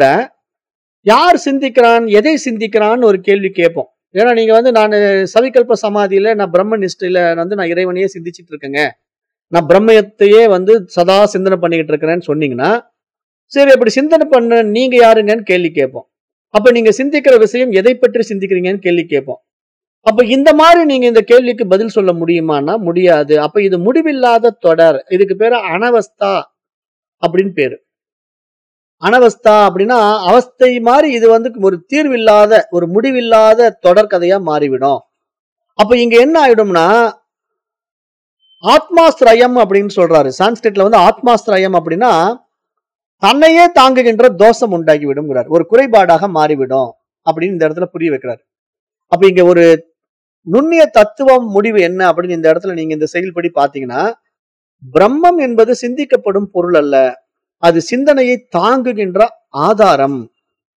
யார் சிந்திக்கிறான் எதை சிந்திக்கிறான்னு ஒரு கேள்வி கேட்போம் ஏன்னா நீங்க வந்து நான் சவிகல்ப சமாதியில நான் பிரம்ம நிஷ்டையில வந்து நான் இறைவனையே சிந்திச்சிட்டு இருக்கேங்க நான் பிரம்மத்தையே வந்து சதா சிந்தனை பண்ணிக்கிட்டு இருக்கிறேன்னு சொன்னீங்கன்னா சரி அப்படி சிந்தனை பண்ண நீங்க யாருங்கன்னு கேள்வி கேட்போம் அப்ப நீங்க சிந்திக்கிற விஷயம் எதை பற்றி சிந்திக்கிறீங்கன்னு கேள்வி கேட்போம் அப்ப இந்த மாதிரி நீங்க இந்த கேள்விக்கு பதில் சொல்ல முடியுமானா முடியாது அப்ப இது முடிவில்லாத தொடர் இதுக்கு பேரு அனவஸ்தா அப்படின்னு பேரு அனவஸ்தா அப்படின்னா அவஸ்தை மாதிரி இது வந்து ஒரு தீர்வில்லாத ஒரு முடிவில்லாத தொடர் கதையா மாறிவிடும் அப்ப இங்க என்ன ஆயிடும்னா ஆத்மாஸ்திரயம் அப்படின்னு சொல்றாரு சான்ஸ்கிரிட்ல வந்து ஆத்மாஸ்திரயம் அப்படின்னா தன்னையே தாங்குகின்ற தோஷம் உண்டாகி விடுங்கிறார் ஒரு குறைபாடாக மாறிவிடும் அப்படின்னு இந்த இடத்துல புரிய வைக்கிறார் அப்ப இங்க ஒரு நுண்ணிய தத்துவம் முடிவு என்ன அப்படின்னு இந்த இடத்துல நீங்க இந்த செயல்படி பாத்தீங்கன்னா பிரம்மம் என்பது சிந்திக்கப்படும் பொருள் அல்ல அது சிந்தனையை தாங்குகின்ற ஆதாரம்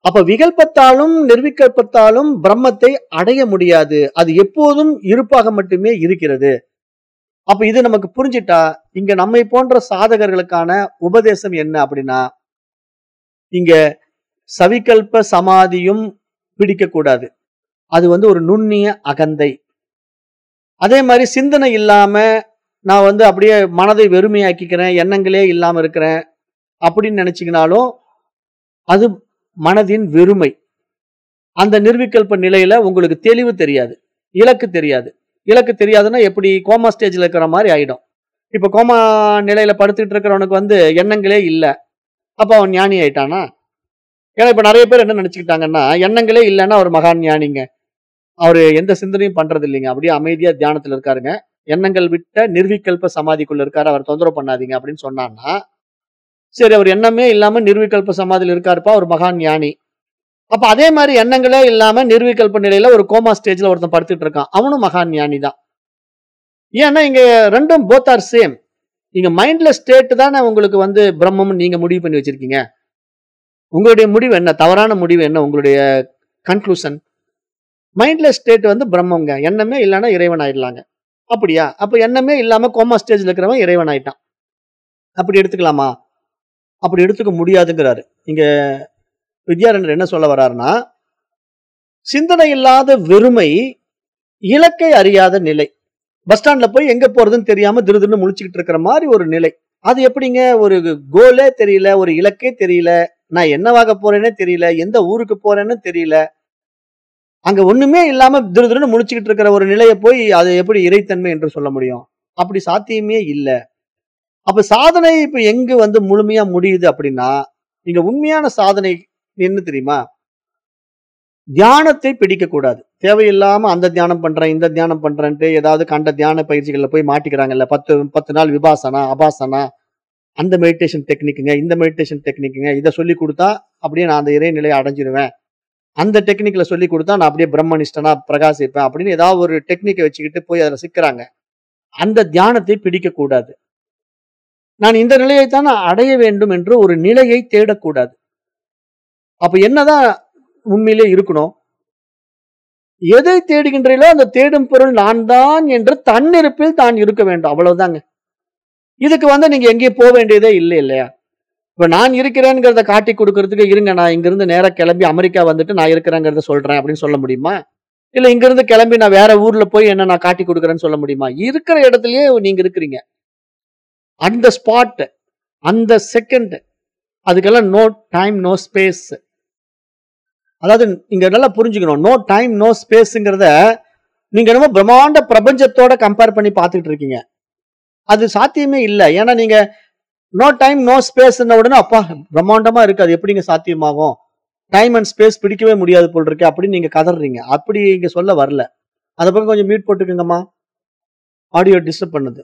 அப்ப விகல்பத்தாலும் நிர்விகல்பத்தாலும் பிரம்மத்தை அடைய முடியாது அது எப்போதும் இருப்பாக மட்டுமே இருக்கிறது அப்ப இது நமக்கு புரிஞ்சிட்டா இங்க நம்மை போன்ற சாதகர்களுக்கான உபதேசம் என்ன அப்படின்னா இங்க சவிகல்ப சமாதியும் பிடிக்க கூடாது அது வந்து ஒரு நுண்ணிய அகந்தை அதே மாதிரி சிந்தனை இல்லாம நான் வந்து அப்படியே மனதை வெறுமையாக்கிக்கிறேன் எண்ணங்களே இல்லாம இருக்கிறேன் அப்படின்னு நினைச்சீங்கனாலும் அது மனதின் வெறுமை அந்த நிர்விகல்ப நிலையில உங்களுக்கு தெளிவு தெரியாது இலக்கு தெரியாது இலக்கு தெரியாதுன்னா எப்படி கோமா ஸ்டேஜ்ல இருக்கிற மாதிரி ஆயிடும் இப்ப கோமா நிலையில படுத்துட்டு இருக்கிறவனுக்கு வந்து எண்ணங்களே இல்லை அப்ப அவன் ஞானி ஆயிட்டானா ஏன்னா இப்ப நிறைய பேர் என்ன நினைச்சுக்கிட்டாங்கன்னா எண்ணங்களே இல்லைன்னா அவர் மகான் ஞானிங்க அவரு எந்த சிந்தனையும் பண்றது இல்லைங்க அப்படியே அமைதியா தியானத்துல இருக்காருங்க எண்ணங்கள் விட்ட நிர்விகல்ப சமாதிக்குள்ள இருக்காரு அவர் தொந்தரவு பண்ணாதீங்க அப்படின்னு சொன்னான்னா சரி அவர் எண்ணமே இல்லாம நிர்விகல்ப சமாதியில் இருக்காருப்பா ஒரு மகான் ஞானி அப்ப அதே மாதிரி எண்ணங்களே இல்லாம நிர்விகல்ப நிலையில ஒரு கோமா ஸ்டேஜ்ல ஒருத்தன் படுத்துட்டு இருக்கான் அவனும் மகான் ஞானி தான் ஏன்னா இங்க ரெண்டும் போத் ஆர் சேம் இங்க மைண்ட்ல ஸ்டேட் தானே உங்களுக்கு வந்து பிரம்மம் நீங்க முடிவு பண்ணி வச்சிருக்கீங்க உங்களுடைய முடிவு என்ன தவறான முடிவு என்ன உங்களுடைய கன்க்ளூஷன் மைண்ட்ல ஸ்டேட் வந்து பிரம்மங்க எண்ணமே இல்லைன்னா இறைவன் ஆயிடலாங்க அப்படியா அப்ப எண்ணமே இல்லாம கோமா ஸ்டேஜ்ல இருக்கிறவன் இறைவன் ஆயிட்டான் அப்படி எடுத்துக்கலாமா அப்படி எடுத்துக்க முடியாதுங்கிறாரு இங்க வித்யாரண்யர் என்ன சொல்ல வர்றாருன்னா சிந்தனை இல்லாத வெறுமை இலக்கை அறியாத நிலை பஸ் ஸ்டாண்ட்ல போய் எங்க போறதுன்னு தெரியாம திருதுன்னு முழிச்சுக்கிட்டு இருக்கிற மாதிரி ஒரு நிலை அது எப்படிங்க ஒரு கோலே தெரியல ஒரு இலக்கே தெரியல நான் என்னவாக போறேனே தெரியல எந்த ஊருக்கு போறேன்னு தெரியல அங்க ஒண்ணுமே இல்லாம திருதுன்னு முழிச்சுக்கிட்டு இருக்கிற ஒரு நிலையை போய் அது எப்படி இறைத்தன்மை என்று சொல்ல முடியும் அப்படி சாத்தியமே இல்ல அப்ப சாதனை இப்ப எங்க வந்து முழுமையா முடியுது அப்படின்னா இங்க உண்மையான சாதனை என்ன தெரியுமா தியானத்தை பிடிக்க கூடாது தேவையில்லாம அந்த தியானம் பண்றேன் இந்த தியானம் பண்றேன்ட்டு ஏதாவது கண்ட தியான பயிற்சிகள்ல போய் மாட்டிக்கிறாங்கல்ல பத்து பத்து நாள் விபாசனா அபாசனா அந்த மெடிடேஷன் டெக்னிக்குங்க இந்த மெடிடேஷன் டெக்னிக்குங்க இதை சொல்லி கொடுத்தா அப்படியே நான் அந்த இறைநிலையை அடைஞ்சிருவேன் அந்த டெக்னிக்ல சொல்லி கொடுத்தா நான் அப்படியே பிரம்மனிஷ்டனா பிரகாசிப்பேன் அப்படின்னு ஏதாவது ஒரு டெக்னிக்கை வச்சுக்கிட்டு போய் அதில் சிக்கிறாங்க அந்த தியானத்தை பிடிக்க கூடாது நான் இந்த நிலையை தான் நான் அடைய வேண்டும் என்று ஒரு நிலையை தேடக்கூடாது அப்ப என்னதான் உண்மையிலே இருக்கணும் எதை தேடுகின்றீர்களோ அந்த தேடும் பொருள் நான் தான் என்று தன்னிருப்பில் தான் இருக்க வேண்டும் அவ்வளவுதாங்க இதுக்கு வந்து நீங்க எங்கேயும் போக வேண்டியதே இல்லை இல்லையா இப்ப நான் இருக்கிறேங்கிறத காட்டி கொடுக்கறதுக்கு இருங்க நான் இங்கிருந்து நேரா கிளம்பி அமெரிக்கா வந்துட்டு நான் இருக்கிறேங்கிறத சொல்றேன் அப்படின்னு சொல்ல முடியுமா இல்ல இங்கிருந்து கிளம்பி நான் வேற ஊர்ல போய் என்ன நான் காட்டி கொடுக்குறேன்னு சொல்ல முடியுமா இருக்கிற இடத்துலயே நீங்க இருக்கிறீங்க அந்த ஸ்பாட் அந்த செகண்ட் அதுக்கெல்லாம் நோ டைம் நோ ஸ்பேஸ் அதாவது இங்க நல்லா புரிஞ்சுக்கணும் நோ டைம் நோ ஸ்பேஸ்ங்கிறத நீங்க என்னமோ பிரம்மாண்ட பிரபஞ்சத்தோட கம்பேர் பண்ணி பார்த்துட்டு இருக்கீங்க அது சாத்தியமே இல்லை ஏன்னா நீங்க நோ டைம் நோ ஸ்பேஸ் உடனே அப்பா பிரம்மாண்டமா இருக்கு அது எப்படிங்க சாத்தியமாகும் டைம் அண்ட் ஸ்பேஸ் பிடிக்கவே முடியாது போல் இருக்கு அப்படின்னு நீங்க கதறீங்க அப்படி இங்க சொல்ல வரல அதை பக்கம் கொஞ்சம் மியூட் போட்டுக்கோங்கம்மா ஆடியோ டிஸ்டர்ப் பண்ணுது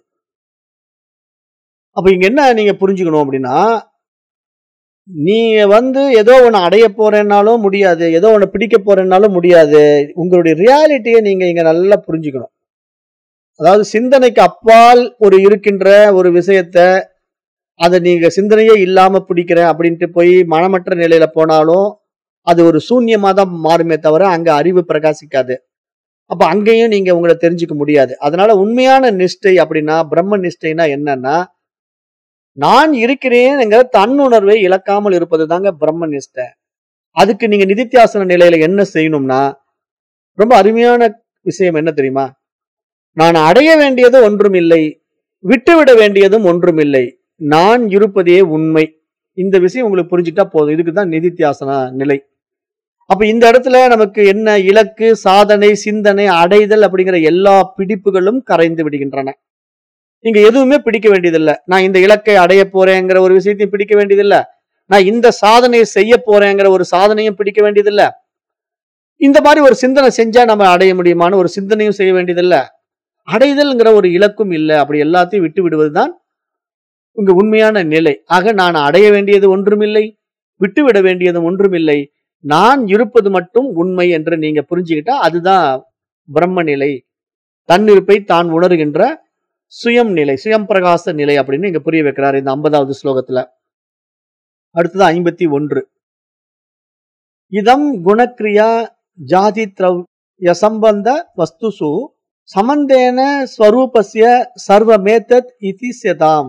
அப்ப இங்க என்ன நீங்க புரிஞ்சுக்கணும் அப்படின்னா நீங்க வந்து ஏதோ ஒன்று அடைய போறேன்னாலும் முடியாது ஏதோ ஒன்று பிடிக்க போறேன்னாலும் முடியாது உங்களுடைய ரியாலிட்டியை நீங்க இங்க நல்லா புரிஞ்சுக்கணும் அதாவது சிந்தனைக்கு அப்பால் ஒரு இருக்கின்ற ஒரு விஷயத்த அதை நீங்க சிந்தனையே இல்லாம பிடிக்கிறேன் அப்படின்ட்டு போய் மனமற்ற நிலையில போனாலும் அது ஒரு சூன்யமா தான் மாறுமே தவிர அங்க அறிவு பிரகாசிக்காது அப்ப அங்கேயும் நீங்க உங்களை தெரிஞ்சுக்க முடியாது அதனால உண்மையான நிஷ்டை அப்படின்னா பிரம்ம நிஷ்டைனா என்னன்னா நான் இருக்கிறேன்ங்கிற தன்னுணர்வை இழக்காமல் இருப்பது தாங்க பிரம்ம நிஷ்டை அதுக்கு நீங்க நிதித்தியாசன நிலையில என்ன செய்யணும்னா ரொம்ப அருமையான விஷயம் என்ன தெரியுமா நான் அடைய வேண்டியது ஒன்றும் இல்லை விட்டுவிட வேண்டியதும் ஒன்றும் இல்லை நான் இருப்பதே உண்மை இந்த விஷயம் உங்களுக்கு புரிஞ்சுட்டா போதும் இதுக்கு தான் நிதித்தியாசன நிலை அப்ப இந்த இடத்துல நமக்கு என்ன இலக்கு சாதனை சிந்தனை அடைதல் அப்படிங்கிற எல்லா பிடிப்புகளும் கரைந்து விடுகின்றன நீங்க எதுவுமே பிடிக்க வேண்டியதில்லை நான் இந்த இலக்கை அடைய போறேங்கிற ஒரு விஷயத்தையும் பிடிக்க வேண்டியதில்லை நான் இந்த சாதனையை செய்ய போறேங்கிற ஒரு சாதனையும் பிடிக்க வேண்டியதில்லை இந்த மாதிரி ஒரு சிந்தனை செஞ்சா நம்ம அடைய முடியுமான்னு ஒரு சிந்தனையும் செய்ய வேண்டியதில்லை அடைதல்ங்கிற ஒரு இலக்கும் இல்லை அப்படி எல்லாத்தையும் விட்டு விடுவதுதான் உங்க உண்மையான நிலை ஆக நான் அடைய வேண்டியது ஒன்றுமில்லை விட்டுவிட வேண்டியது ஒன்றுமில்லை நான் இருப்பது மட்டும் உண்மை என்று நீங்க புரிஞ்சுக்கிட்டா அதுதான் பிரம்ம நிலை தன்னிருப்பை தான் உணர்கின்ற சுயம் நிலை சுயம் பிரகாச நிலை அப்படின்னு இங்க புரிய வைக்கிறார் இந்த ஐம்பதாவது ஸ்லோகத்துல அடுத்தது ஐம்பத்தி ஒன்று இதம் குணக்ரியா ஜாதி திரவ்ய சம்பந்த வஸ்துசு சமந்தேன ஸ்வரூபஸ்ய சர்வமேத்தத் இதி செதாம்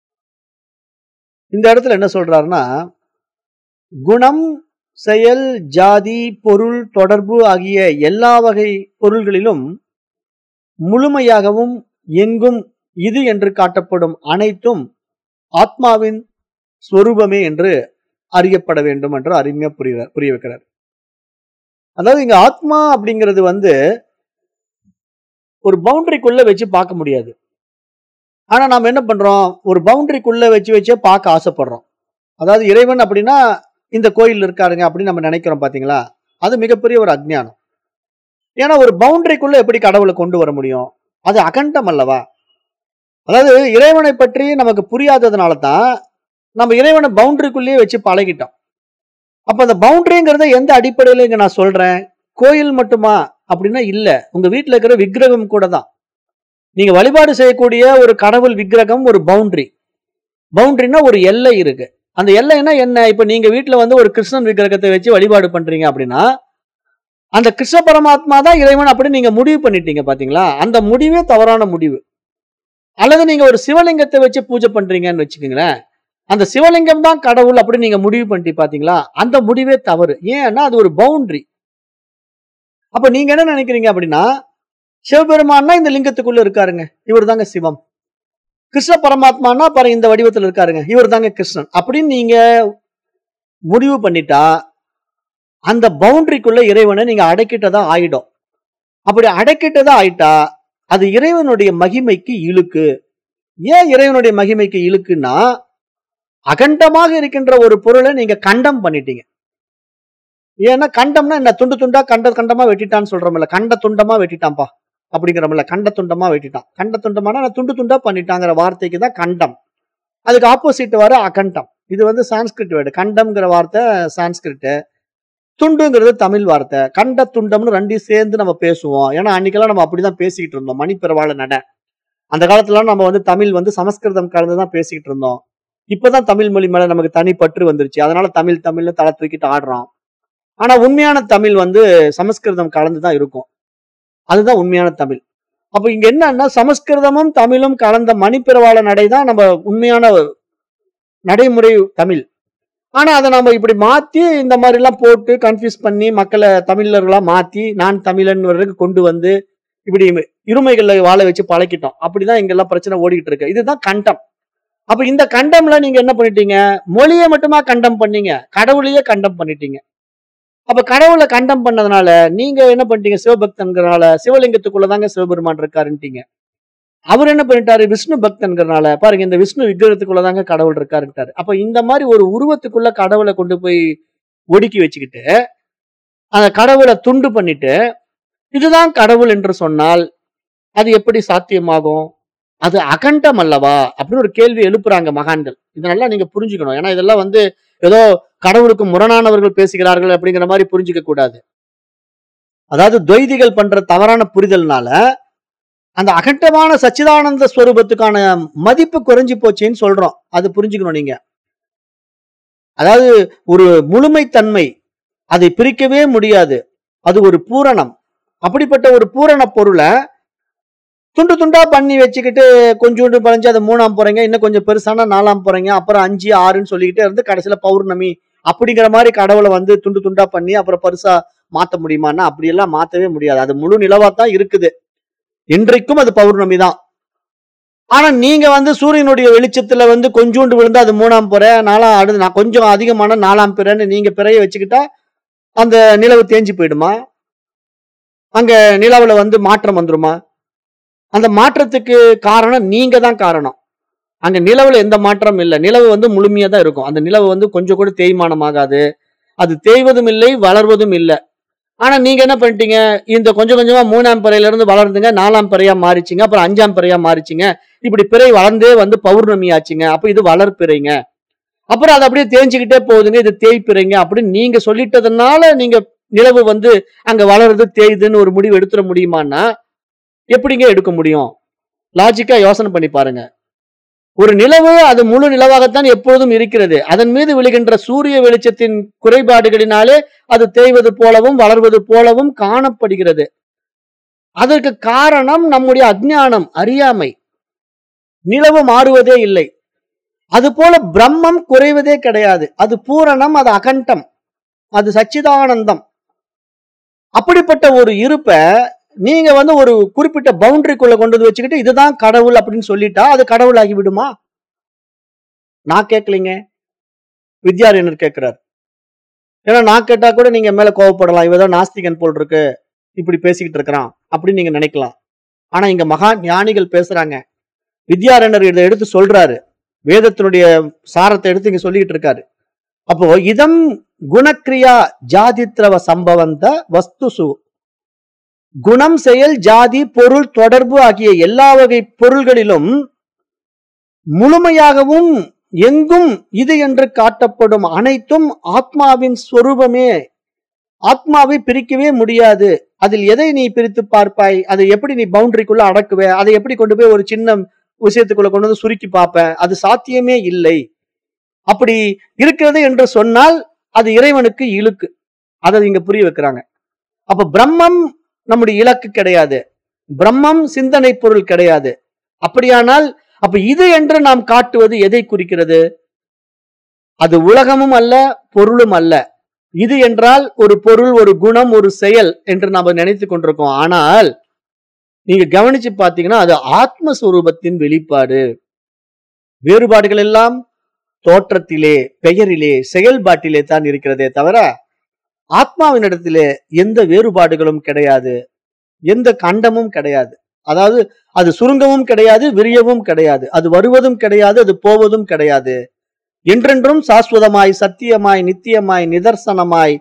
இந்த இடத்துல என்ன சொல்றாருன்னா குணம் செயல் ஜாதி பொருள் தொடர்பு ஆகிய எல்லா வகை பொருள்களிலும் முழுமையாகவும் எங்கும் இது என்று காட்டப்படும் அனைத்தும் ஆத்மாவின் ஸ்வரூபமே என்று அறியப்பட வேண்டும் என்று அருமையா புரிய புரிய வைக்கிறார் அதாவது இங்க ஆத்மா அப்படிங்கிறது வந்து ஒரு பவுண்டரிக்குள்ள வச்சு பார்க்க முடியாது ஆனா நாம என்ன பண்றோம் ஒரு பவுண்டரிக்குள்ள வச்சு வச்சே பார்க்க ஆசைப்படுறோம் அதாவது இறைவன் அப்படின்னா இந்த கோயில் இருக்காருங்க அப்படின்னு நம்ம நினைக்கிறோம் பாத்தீங்களா அது மிகப்பெரிய ஒரு அஜ்ஞானம் ஏன்னா ஒரு பவுண்டரிக்குள்ள எப்படி கடவுளை கொண்டு வர முடியும் அது அகண்டம் அல்லவா அதாவது இறைவனை பற்றி நமக்கு புரியாததுனால தான் நம்ம இறைவனை பவுண்டரிக்குள்ளேயே வச்சு பழகிட்டோம் அப்ப அந்த பவுண்டரிங்கிறத எந்த அடிப்படையில இங்க நான் சொல்றேன் கோயில் மட்டுமா அப்படின்னா இல்ல உங்க வீட்டுல இருக்கிற விக்கிரகம் கூட தான் நீங்க வழிபாடு செய்யக்கூடிய ஒரு கடவுள் விக்கிரகம் ஒரு பவுண்டரி பவுண்டரினா ஒரு எல்லை இருக்கு அந்த எல்லைன்னா என்ன இப்ப நீங்க வீட்டுல வந்து ஒரு கிருஷ்ணன் விக்கிரகத்தை வச்சு வழிபாடு பண்றீங்க அப்படின்னா அந்த கிருஷ்ண பரமாத்மா தான் இறைவன் அப்படி நீங்க முடிவு பண்ணிட்டீங்க பாத்தீங்களா அந்த முடிவே தவறான முடிவு அல்லது நீங்க ஒரு சிவலிங்கத்தை வச்சு பூஜை பண்றீங்கன்னு வச்சுக்கோங்களேன் அந்த சிவலிங்கம் தான் கடவுள் அப்படி நீங்க முடிவு பண்ணிட்டு பாத்தீங்களா அந்த முடிவே தவறு ஏன்னா அது ஒரு பவுண்டரி அப்ப நீங்க என்ன நினைக்கிறீங்க அப்படின்னா சிவபெருமான்னா இந்த லிங்கத்துக்குள்ள இருக்காருங்க இவர் தாங்க சிவம் கிருஷ்ண பரமாத்மானா பாருங்க இந்த வடிவத்தில் இருக்காருங்க இவர் தாங்க கிருஷ்ணன் அப்படின்னு நீங்க முடிவு பண்ணிட்டா அந்த பவுண்டரிக்குள்ள இறைவனை நீங்க அடைக்கிட்டதா ஆயிடும் அப்படி அடைக்கிட்டதா ஆயிட்டா அது இறைவனுடைய மகிமைக்கு இழுக்கு ஏன் இறைவனுடைய மகிமைக்கு இழுக்குன்னா அகண்டமாக இருக்கின்ற ஒரு பொருளை நீங்க கண்டம் பண்ணிட்டீங்க ஏன்னா கண்டம்னா என்ன துண்டு துண்டா கண்ட கண்டமா வெட்டிட்டான்னு சொல்றோம்ல கண்ட துண்டமா வெட்டிட்டான்ப்பா அப்படிங்கிறோம்ல கண்ட துண்டமா வெட்டிட்டான் கண்ட துண்டமான நான் துண்டு துண்டா பண்ணிட்டாங்கிற வார்த்தைக்கு தான் கண்டம் அதுக்கு ஆப்போசிட் வர அகண்டம் இது வந்து சான்ஸ்கிரிட் வேர்டு கண்டம்ங்கிற வார்த்தை சான்ஸ்கிரிட் துண்டுங்கிறது தமிழ் வார்த்தை கண்ட துண்டம்னு ரெண்டையும் சேர்ந்து நம்ம பேசுவோம் ஏன்னா அன்னைக்கெல்லாம் நம்ம அப்படிதான் பேசிக்கிட்டு இருந்தோம் மணிப்பிரவாள நட அந்த காலத்துல நம்ம வந்து தமிழ் வந்து சமஸ்கிருதம் கலந்து தான் பேசிக்கிட்டு இருந்தோம் இப்பதான் தமிழ் மொழி மேல நமக்கு தனி பற்று வந்துருச்சு அதனால தமிழ் தமிழ்னு தலை தூக்கிட்டு ஆடுறோம் ஆனா உண்மையான தமிழ் வந்து சமஸ்கிருதம் கலந்து தான் இருக்கும் அதுதான் உண்மையான தமிழ் அப்ப இங்க என்னன்னா சமஸ்கிருதமும் தமிழும் கலந்த மணிப்பிரவாள நடை தான் நம்ம உண்மையான நடைமுறை தமிழ் ஆனா அதை நம்ம இப்படி மாத்தி இந்த மாதிரி எல்லாம் போட்டு கன்ஃபியூஸ் பண்ணி மக்களை தமிழர்களா மாத்தி நான் தமிழன் வரைக்கும் கொண்டு வந்து இப்படி இருமைகள்ல வாழ வச்சு பழக்கிட்டோம் அப்படிதான் இங்கெல்லாம் பிரச்சனை ஓடிக்கிட்டு இருக்கு இதுதான் கண்டம் அப்ப இந்த கண்டம்ல நீங்க என்ன பண்ணிட்டீங்க மொழியை மட்டுமா கண்டம் பண்ணீங்க கடவுளையே கண்டம் பண்ணிட்டீங்க அப்ப கடவுளை கண்டம் பண்ணதுனால நீங்க என்ன பண்ணிட்டீங்க சிவபக்தன்கிறனால சிவலிங்கத்துக்குள்ளதாங்க சிவபெருமான் இருக்காருன்ட்டீங்க அவர் என்ன பண்ணிட்டாரு விஷ்ணு பக்தன்கிறனால பாருங்க இந்த விஷ்ணு விக்கிரகத்துக்குள்ளதாங்க கடவுள் இருக்காருன்ட்டாரு அப்ப இந்த மாதிரி ஒரு உருவத்துக்குள்ள கடவுளை கொண்டு போய் ஒடுக்கி வச்சுக்கிட்டு அந்த கடவுளை துண்டு பண்ணிட்டு இதுதான் கடவுள் என்று சொன்னால் அது எப்படி சாத்தியமாகும் அது அகண்டம் அல்லவா அப்படின்னு ஒரு கேள்வி எழுப்புறாங்க மகான்கள் இதெல்லாம் நீங்க புரிஞ்சுக்கணும் ஏன்னா இதெல்லாம் வந்து ஏதோ கடவுளுக்கு முரணானவர்கள் பேசுகிறார்கள் அப்படிங்கிற மாதிரி புரிஞ்சுக்க கூடாது அதாவது துவைதிகள் பண்ற தவறான புரிதல்னால அந்த அகண்டமான சச்சிதானந்த ஸ்வரூபத்துக்கான மதிப்பு குறைஞ்சு போச்சுன்னு சொல்றோம் அது புரிஞ்சுக்கணும் நீங்க அதாவது ஒரு முழுமைத்தன்மை அதை பிரிக்கவே முடியாது அது ஒரு பூரணம் அப்படிப்பட்ட ஒரு பூரண பொருளை துண்டு துண்டா பண்ணி வச்சுக்கிட்டு கொஞ்சோண்டு பறிஞ்சு அதை மூணாம் போறீங்க இன்னும் கொஞ்சம் பெருசானா நாலாம் போறீங்க அப்புறம் அஞ்சு ஆறுன்னு சொல்லிக்கிட்டே இருந்து கடைசியில பௌர்ணமி அப்படிங்கிற மாதிரி கடவுளை வந்து துண்டு துண்டா பண்ணி அப்புறம் பெருசா மாத்த முடியுமான்னா அப்படியெல்லாம் மாத்தவே முடியாது அது முழு நிலவா தான் இருக்குது இன்றைக்கும் அது பௌர்ணமி தான் ஆனா நீங்க வந்து சூரியனுடைய வெளிச்சத்துல வந்து கொஞ்சோண்டு விழுந்து அது மூணாம் பிறை நாலாம் அடுத்து நான் கொஞ்சம் அதிகமான நாலாம் பிறைன்னு நீங்க பிறைய வச்சுக்கிட்டா அந்த நிலவு தேஞ்சு போயிடுமா அங்க நிலவுல வந்து மாற்றம் வந்துருமா அந்த மாற்றத்துக்கு காரணம் நீங்க தான் காரணம் அங்க நிலவுல எந்த மாற்றம் இல்லை நிலவு வந்து முழுமையா தான் இருக்கும் அந்த நிலவு வந்து கொஞ்சம் கூட தேய்மானம் ஆகாது அது தேய்வதும் இல்லை வளர்வதும் இல்லை ஆனா நீங்க என்ன பண்ணிட்டீங்க இந்த கொஞ்சம் கொஞ்சமா மூணாம் பிறையில இருந்து வளர்ந்துங்க நாலாம் பிறையா மாறிச்சிங்க அப்புறம் அஞ்சாம் பிறையா மாறிச்சிங்க இப்படி பிறை வளர்ந்தே வந்து பௌர்ணமி ஆச்சுங்க அப்ப இது வளர்ப்பிறைங்க அப்புறம் அது அப்படியே தேஞ்சுக்கிட்டே போகுதுங்க இது தேய்ப்பிறைங்க அப்படின்னு நீங்க சொல்லிட்டதுனால நீங்க நிலவு வந்து அங்க வளருது தேயுதுன்னு ஒரு முடிவு எடுத்துட முடியுமான்னா எப்படிங்க எடுக்க முடியும் லாஜிக்கா யோசனை பண்ணி பாருங்க ஒரு நிலவு அது முழு நிலவாகத்தான் எப்பொழுதும் இருக்கிறது அதன் மீது விழுகின்ற சூரிய வெளிச்சத்தின் குறைபாடுகளினாலே அது தேய்வது போலவும் வளர்வது போலவும் காணப்படுகிறது அதற்கு காரணம் நம்முடைய அஜ்ஞானம் அறியாமை நிலவு மாறுவதே இல்லை அது போல பிரம்மம் குறைவதே கிடையாது அது பூரணம் அது அகண்டம் அது சச்சிதானந்தம் அப்படிப்பட்ட ஒரு இருப்ப நீங்க வந்து ஒரு குறிப்பிட்ட பவுண்டரிக்குள்ள கொண்டு வந்து வச்சுக்கிட்டு இதுதான் கடவுள் அப்படின்னு சொல்லிட்டா அது கடவுளாகி விடுமா நான் கேட்கலைங்க வித்யாரண்யர் கேட்கிறார் ஏன்னா நான் கேட்டா கூட நீங்க மேல கோவப்படலாம் இவதான் நாஸ்திகன் போல் இருக்கு இப்படி பேசிக்கிட்டு இருக்கிறான் அப்படின்னு நீங்க நினைக்கலாம் ஆனா இங்க மகா ஞானிகள் பேசுறாங்க வித்யாரண்யர் இதை எடுத்து சொல்றாரு வேதத்தினுடைய சாரத்தை எடுத்து இங்க சொல்லிக்கிட்டு இருக்காரு அப்போ இதம் குணக்ரியா ஜாதித்ரவ சம்பவந்த வஸ்துசு குணம் செயல் ஜாதி பொருள் தொடர்பு ஆகிய எல்லா வகை பொருள்களிலும் முழுமையாகவும் எங்கும் இது என்று காட்டப்படும் அனைத்தும் ஆத்மாவின் ஸ்வரூபமே ஆத்மாவை பிரிக்கவே முடியாது அதில் எதை நீ பிரித்து பார்ப்பாய் அதை எப்படி நீ பவுண்டரிக்குள்ள அடக்குவ அதை எப்படி கொண்டு போய் ஒரு சின்ன விஷயத்துக்குள்ள கொண்டு வந்து சுருக்கி பார்ப்ப அது சாத்தியமே இல்லை அப்படி இருக்கிறது என்று சொன்னால் அது இறைவனுக்கு இழுக்கு அதை இங்க புரிய வைக்கிறாங்க அப்ப பிரம்மம் நம்முடைய இலக்கு கிடையாது பிரம்மம் சிந்தனை பொருள் கிடையாது அப்படியானால் அப்ப இது என்று நாம் காட்டுவது எதை குறிக்கிறது அது உலகமும் அல்ல பொருளும் அல்ல இது என்றால் ஒரு பொருள் ஒரு குணம் ஒரு செயல் என்று நாம நினைத்து கொண்டிருக்கோம் ஆனால் நீங்க கவனிச்சு பாத்தீங்கன்னா அது ஆத்மஸ்வரூபத்தின் வெளிப்பாடு வேறுபாடுகள் எல்லாம் தோற்றத்திலே பெயரிலே செயல்பாட்டிலே தான் இருக்கிறதே தவிர ஆத்மாவினிடத்திலே எந்த வேறுபாடுகளும் கிடையாது எந்த கண்டமும் கிடையாது அதாவது அது சுருங்கவும் கிடையாது விரியவும் கிடையாது அது வருவதும் கிடையாது அது போவதும் கிடையாது என்றென்றும் சாஸ்வதமாய் சத்தியமாய் நித்தியமாய் நிதர்சனமாய்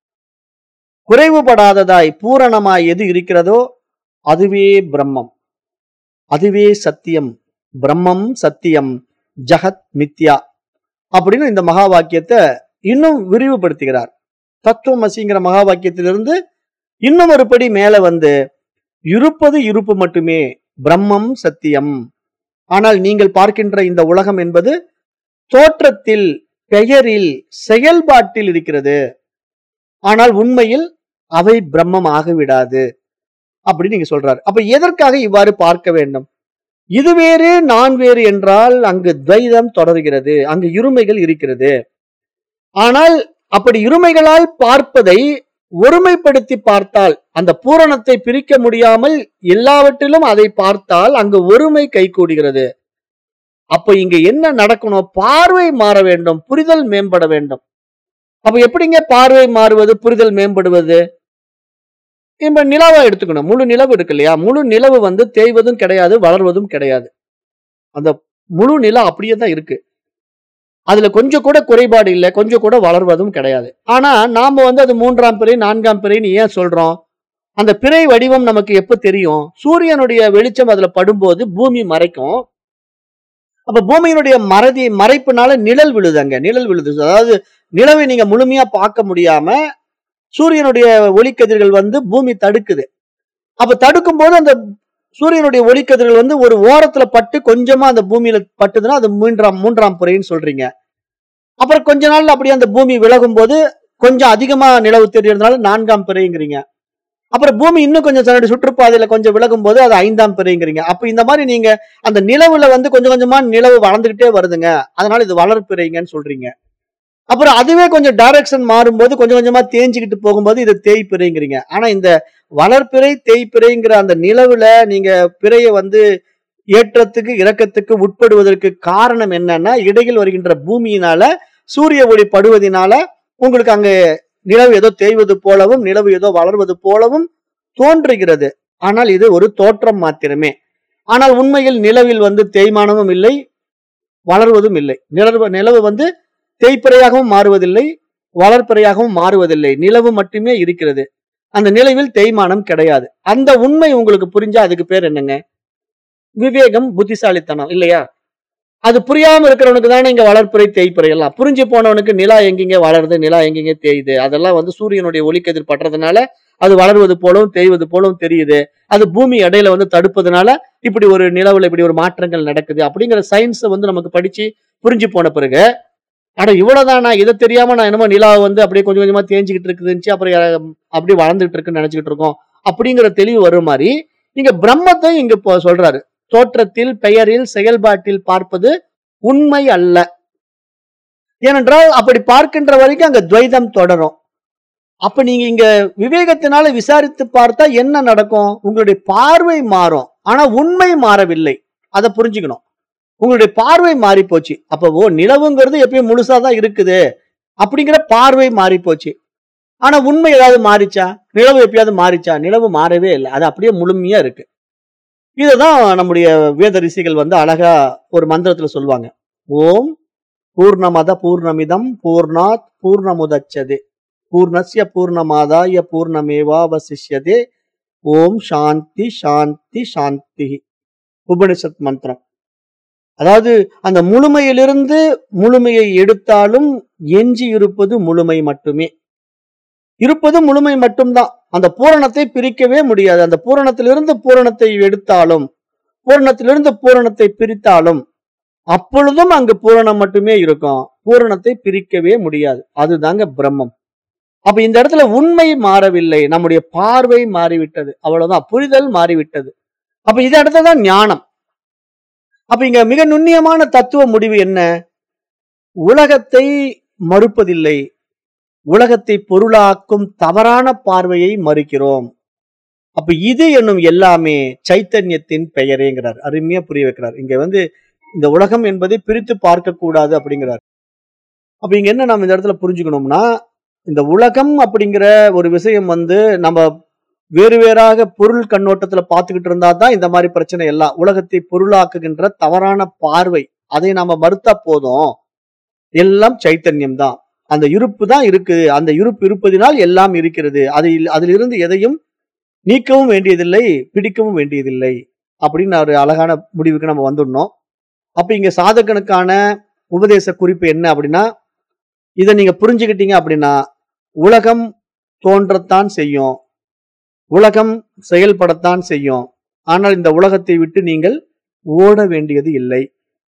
குறைவுபடாததாய் பூரணமாய் எது இருக்கிறதோ அதுவே பிரம்மம் அதுவே சத்தியம் பிரம்மம் சத்தியம் ஜகத் மித்யா அப்படின்னு இந்த மகா வாக்கியத்தை இன்னும் விரிவுபடுத்துகிறார் தத்துவமசிங்கிற மகா வாக்கியத்திலிருந்து இன்னும் ஒரு படி மேல வந்து இருப்பது இருப்பு மட்டுமே பிரம்மம் சத்தியம் ஆனால் நீங்கள் பார்க்கின்ற இந்த உலகம் என்பது தோற்றத்தில் பெயரில் செயல்பாட்டில் இருக்கிறது ஆனால் உண்மையில் அவை பிரம்மம் ஆகிவிடாது அப்படின்னு நீங்க சொல்றாரு அப்ப எதற்காக இவ்வாறு பார்க்க வேண்டும் இது வேறு நான் வேறு என்றால் அங்கு துவைதம் தொடர்கிறது அங்கு இருமைகள் இருக்கிறது ஆனால் அப்படி இருமைகளால் பார்ப்பதை ஒருமைப்படுத்தி பார்த்தால் அந்த பூரணத்தை பிரிக்க முடியாமல் எல்லாவற்றிலும் அதை பார்த்தால் அங்கு ஒருமை கைகூடுகிறது அப்ப இங்க என்ன நடக்கணும் பார்வை மாற வேண்டும் புரிதல் மேம்பட வேண்டும் அப்ப எப்படிங்க பார்வை மாறுவது புரிதல் மேம்படுவது இப்ப நிலவை எடுத்துக்கணும் முழு நிலவு இருக்கு இல்லையா முழு நிலவு வந்து தேய்வதும் கிடையாது வளர்வதும் கிடையாது அந்த முழு நிலம் அப்படியே தான் இருக்கு அதுல கொஞ்சம் கூட குறைபாடு இல்லை கொஞ்சம் கூட வளர்வதும் கிடையாது ஆனா நாம வந்து அது மூன்றாம் பிறை நான்காம் பிறைன்னு ஏன் சொல்றோம் அந்த பிறை வடிவம் நமக்கு எப்ப தெரியும் சூரியனுடைய வெளிச்சம் அதுல படும்போது பூமி மறைக்கும் அப்ப பூமியினுடைய மறதி மறைப்புனால நிழல் விழுது அங்க நிழல் விழுது அதாவது நிலவை நீங்க முழுமையா பார்க்க முடியாம சூரியனுடைய ஒளிக்கதிர்கள் வந்து பூமி தடுக்குது அப்ப தடுக்கும் போது அந்த சூரியனுடைய ஒளிக்கதிர்கள் வந்து ஒரு ஓரத்துல பட்டு கொஞ்சமா அந்த பூமியில பட்டுதுன்னா அது மூன்றாம் மூன்றாம் புறைன்னு சொல்றீங்க அப்புறம் கொஞ்ச நாள்ல அப்படியே அந்த பூமி விலகும் போது கொஞ்சம் அதிகமா நிலவு தெரியறதுனால நான்காம் பிறைங்கிறீங்க அப்புறம் பூமி இன்னும் கொஞ்சம் தன்னுடைய சுற்றுப்பாதையில கொஞ்சம் விலகும் போது அது ஐந்தாம் பிறைங்கிறீங்க அப்ப இந்த மாதிரி நீங்க அந்த நிலவுல வந்து கொஞ்சம் கொஞ்சமா நிலவு வளர்ந்துகிட்டே வருதுங்க அதனால இது வளர்ப்பிறைங்கன்னு சொல்றீங்க அப்புறம் அதுவே கொஞ்சம் டைரக்ஷன் மாறும்போது கொஞ்சம் கொஞ்சமா தேஞ்சுக்கிட்டு போகும்போது இது தேய்பிறைங்கிறீங்க ஆனா இந்த வளர்ப்பிறை தேய்பிறைங்கிற அந்த நிலவுல நீங்க பிறையை வந்து ஏற்றத்துக்கு இறக்கத்துக்கு உட்படுவதற்கு காரணம் என்னன்னா இடையில் வருகின்ற பூமியினால சூரிய ஒளி படுவதனால உங்களுக்கு அங்க நிலவு ஏதோ தேய்வது போலவும் நிலவு ஏதோ வளர்வது போலவும் தோன்றுகிறது ஆனால் இது ஒரு தோற்றம் மாத்திரமே ஆனால் உண்மையில் நிலவில் வந்து தேய்மானமும் இல்லை வளர்வதும் இல்லை நிலவு நிலவு வந்து தேய்ப்பிறையாகவும் மாறுவதில்லை வளர்ப்பிறையாகவும் மாறுவதில்லை நிலவு மட்டுமே இருக்கிறது அந்த நிலவில் தேய்மானம் கிடையாது அந்த உண்மை உங்களுக்கு புரிஞ்சா அதுக்கு பேர் என்னங்க விவேகம் புத்திசாலித்தனம் இல்லையா அது புரியாம இருக்கிறவனுக்கு தானே இங்க வளர்ப்புறை தேய்ப்புறை எல்லாம் புரிஞ்சு போனவனுக்கு நிலா எங்கெங்க வளருது நிலா எங்கெங்க தேயுது அதெல்லாம் வந்து சூரியனுடைய ஒளிக்கதிர் படுறதுனால அது வளருவது போலவும் தேய்வது போலவும் தெரியுது அது பூமி இடையில வந்து தடுப்பதனால இப்படி ஒரு நிலவுல இப்படி ஒரு மாற்றங்கள் நடக்குது அப்படிங்கிற சயின்ஸை வந்து நமக்கு படிச்சு புரிஞ்சு போன பிறகு அட இவ்வளவுதானா இதை தெரியாம நான் என்னமோ நிலா வந்து அப்படியே கொஞ்சம் கொஞ்சமா தேஞ்சிக்கிட்டு இருக்குதுன்னு அப்புறம் யா- அப்படியே வளர்ந்துட்டு இருக்குன்னு நினைச்சுக்கிட்டு இருக்கோம் அப்படிங்கிற தெளிவு வரும் மாதிரி இங்க பிரம்மத்தை இங்க இப்போ சொல்றாரு தோற்றத்தில் பெயரில் செயல்பாட்டில் பார்ப்பது உண்மை அல்ல ஏனென்றால் அப்படி பார்க்கின்ற வரைக்கும் அங்க துவைதம் தொடரும் அப்ப நீங்க இங்க விவேகத்தினால விசாரித்து பார்த்தா என்ன நடக்கும் உங்களுடைய பார்வை மாறும் ஆனா உண்மை மாறவில்லை அதை புரிஞ்சுக்கணும் உங்களுடைய பார்வை மாறி போச்சு அப்ப ஓ நிலவுங்கிறது எப்பயும் முழுசா தான் இருக்குது அப்படிங்கிற பார்வை மாறி போச்சு ஆனா உண்மை ஏதாவது மாறிச்சா நிலவு எப்பயாவது மாறிச்சா நிலவு மாறவே இல்லை அது அப்படியே முழுமையா இருக்கு இதுதான் நம்முடைய வேத ரிஷிகள் வந்து அழகா ஒரு மந்திரத்துல சொல்லுவாங்க ஓம் பூர்ணமத பூர்ணமிதம் பூர்ணாத் பூர்ணமுதச்சதே பூர்ணஸ்ய பூர்ணமாதாய பூர்ணமேவாவசிஷ்யதே ஓம் சாந்தி சாந்தி சாந்தி உபனிஷத் மந்திரம் அதாவது அந்த முழுமையிலிருந்து முழுமையை எடுத்தாலும் எஞ்சி இருப்பது முழுமை மட்டுமே இருப்பது முழுமை மட்டும்தான் அந்த பூரணத்தை பிரிக்கவே முடியாது அந்த பூரணத்திலிருந்து பூரணத்தை எடுத்தாலும் பூரணத்திலிருந்து பூரணத்தை பிரித்தாலும் அப்பொழுதும் அங்கு பூரணம் மட்டுமே இருக்கும் பூரணத்தை பிரிக்கவே முடியாது அதுதாங்க பிரம்மம் அப்ப இந்த இடத்துல உண்மை மாறவில்லை நம்முடைய பார்வை மாறிவிட்டது அவ்வளவுதான் புரிதல் மாறிவிட்டது அப்ப இந்த இடத்துல தான் ஞானம் அப்ப இங்க மிக நுண்ணியமான தத்துவ முடிவு என்ன உலகத்தை மறுப்பதில்லை உலகத்தை பொருளாக்கும் தவறான பார்வையை மறுக்கிறோம் அப்ப இது என்னும் எல்லாமே சைத்தன்யத்தின் பெயரேங்கிறார் அருமையா புரிய வைக்கிறார் இங்க வந்து இந்த உலகம் என்பதை பிரித்து பார்க்க கூடாது அப்படிங்கிறார் அப்ப இங்க என்ன நம்ம இந்த இடத்துல புரிஞ்சுக்கணும்னா இந்த உலகம் அப்படிங்கிற ஒரு விஷயம் வந்து நம்ம வேறு வேறாக பொருள் கண்ணோட்டத்துல பார்த்துக்கிட்டு இருந்தா தான் இந்த மாதிரி பிரச்சனை எல்லாம் உலகத்தை பொருளாக்குகின்ற தவறான பார்வை அதை நாம மறுத்தா போதும் எல்லாம் சைத்தன்யம் தான் அந்த இருப்பு தான் இருக்குது அந்த இருப்பு இருப்பதினால் எல்லாம் இருக்கிறது அதில் அதிலிருந்து எதையும் நீக்கவும் வேண்டியதில்லை பிடிக்கவும் வேண்டியதில்லை அப்படின்னு ஒரு அழகான முடிவுக்கு நம்ம வந்துடணும் அப்ப இங்க சாதகனுக்கான உபதேச குறிப்பு என்ன அப்படின்னா இதை நீங்க புரிஞ்சுக்கிட்டீங்க அப்படின்னா உலகம் தோன்றத்தான் செய்யும் உலகம் செயல்படத்தான் செய்யும் ஆனால் இந்த உலகத்தை விட்டு நீங்கள் ஓட வேண்டியது இல்லை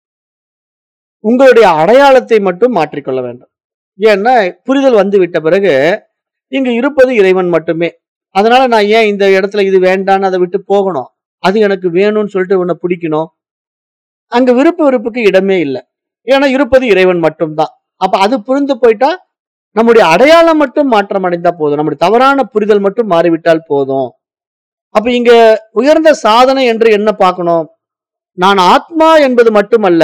உங்களுடைய அடையாளத்தை மட்டும் மாற்றிக்கொள்ள வேண்டும் ஏன்னா புரிதல் வந்து விட்ட பிறகு இங்கு இருப்பது இறைவன் மட்டுமே அதனால நான் ஏன் இந்த இடத்துல இது வேண்டான்னு அதை விட்டு போகணும் அது எனக்கு வேணும்னு சொல்லிட்டு உன்னை பிடிக்கணும் அங்க விருப்ப வெறுப்புக்கு இடமே இல்லை ஏன்னா இருப்பது இறைவன் மட்டும்தான் அப்ப அது புரிந்து போயிட்டா நம்முடைய அடையாளம் மட்டும் மாற்றம் அடைந்தா போதும் நம்முடைய தவறான புரிதல் மட்டும் மாறிவிட்டால் போதும் அப்ப இங்க உயர்ந்த சாதனை என்று என்ன பார்க்கணும் நான் ஆத்மா என்பது மட்டுமல்ல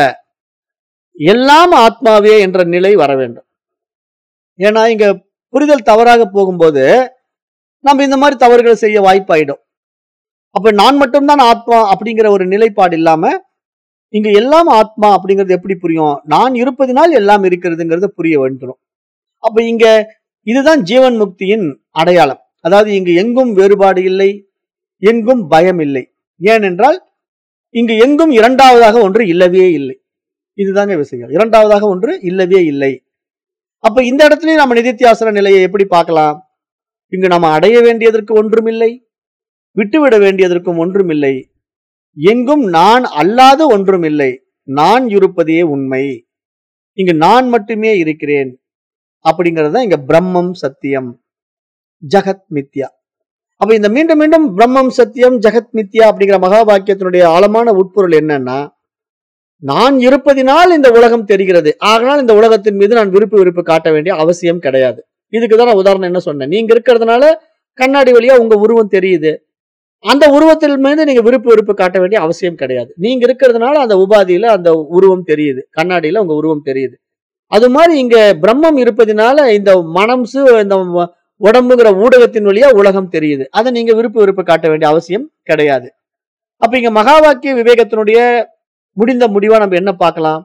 எல்லாம் ஆத்மாவே என்ற நிலை வர வேண்டும் ஏன்னா இங்க புரிதல் தவறாக போகும்போது நம்ம இந்த மாதிரி தவறுகளை செய்ய வாய்ப்பாயிடும் அப்ப நான் மட்டும்தான் ஆத்மா அப்படிங்கிற ஒரு நிலைப்பாடு இல்லாம இங்க எல்லாம் ஆத்மா அப்படிங்கிறது எப்படி புரியும் நான் இருப்பதினால் எல்லாம் இருக்கிறதுங்கிறது புரிய வேண்டும் அப்ப இங்க இதுதான் ஜீவன் முக்தியின் அடையாளம் அதாவது இங்கு எங்கும் வேறுபாடு இல்லை எங்கும் பயம் இல்லை ஏனென்றால் இங்கு எங்கும் இரண்டாவதாக ஒன்று இல்லவே இல்லை இதுதாங்க விஷயம் இரண்டாவதாக ஒன்று இல்லவே இல்லை அப்ப இந்த இடத்துலயும் நம்ம நிதித்தியாசன நிலையை எப்படி பார்க்கலாம் இங்கு நம்ம அடைய வேண்டியதற்கு ஒன்றுமில்லை விட்டுவிட வேண்டியதற்கும் ஒன்றுமில்லை எங்கும் நான் அல்லாத ஒன்றுமில்லை நான் இருப்பதே உண்மை இங்கு நான் மட்டுமே இருக்கிறேன் அப்படிங்கிறது தான் இங்க பிரம்மம் சத்தியம் ஜகத் மித்யா அப்ப இந்த மீண்டும் மீண்டும் பிரம்மம் சத்தியம் ஜெகத் மித்யா அப்படிங்கிற மகா வாக்கியத்தினுடைய ஆழமான உட்பொருள் என்னன்னா நான் இருப்பதினால் இந்த உலகம் தெரிகிறது ஆகனால் இந்த உலகத்தின் மீது நான் விருப்பு விருப்பு காட்ட வேண்டிய அவசியம் கிடையாது இதுக்கு தான் நான் உதாரணம் என்ன சொன்னேன் நீங்க இருக்கிறதுனால கண்ணாடி வழியா உங்க உருவம் தெரியுது அந்த உருவத்தில் மீது நீங்க விருப்பு விருப்பு காட்ட வேண்டிய அவசியம் கிடையாது நீங்க இருக்கிறதுனால அந்த உபாதியில அந்த உருவம் தெரியுது கண்ணாடியில உங்க உருவம் தெரியுது அது மாதிரி இங்க பிரம்மம் இருப்பதினால இந்த மனம்சு இந்த வ- உடம்புங்கிற ஊடகத்தின் வழியா உலகம் தெரியுது அதை நீங்க விருப்பு விருப்பு காட்ட வேண்டிய அவசியம் கிடையாது அப்ப இங்க மகா வாக்கிய விவேகத்தினுடைய முடிந்த முடிவா நம்ம என்ன பார்க்கலாம்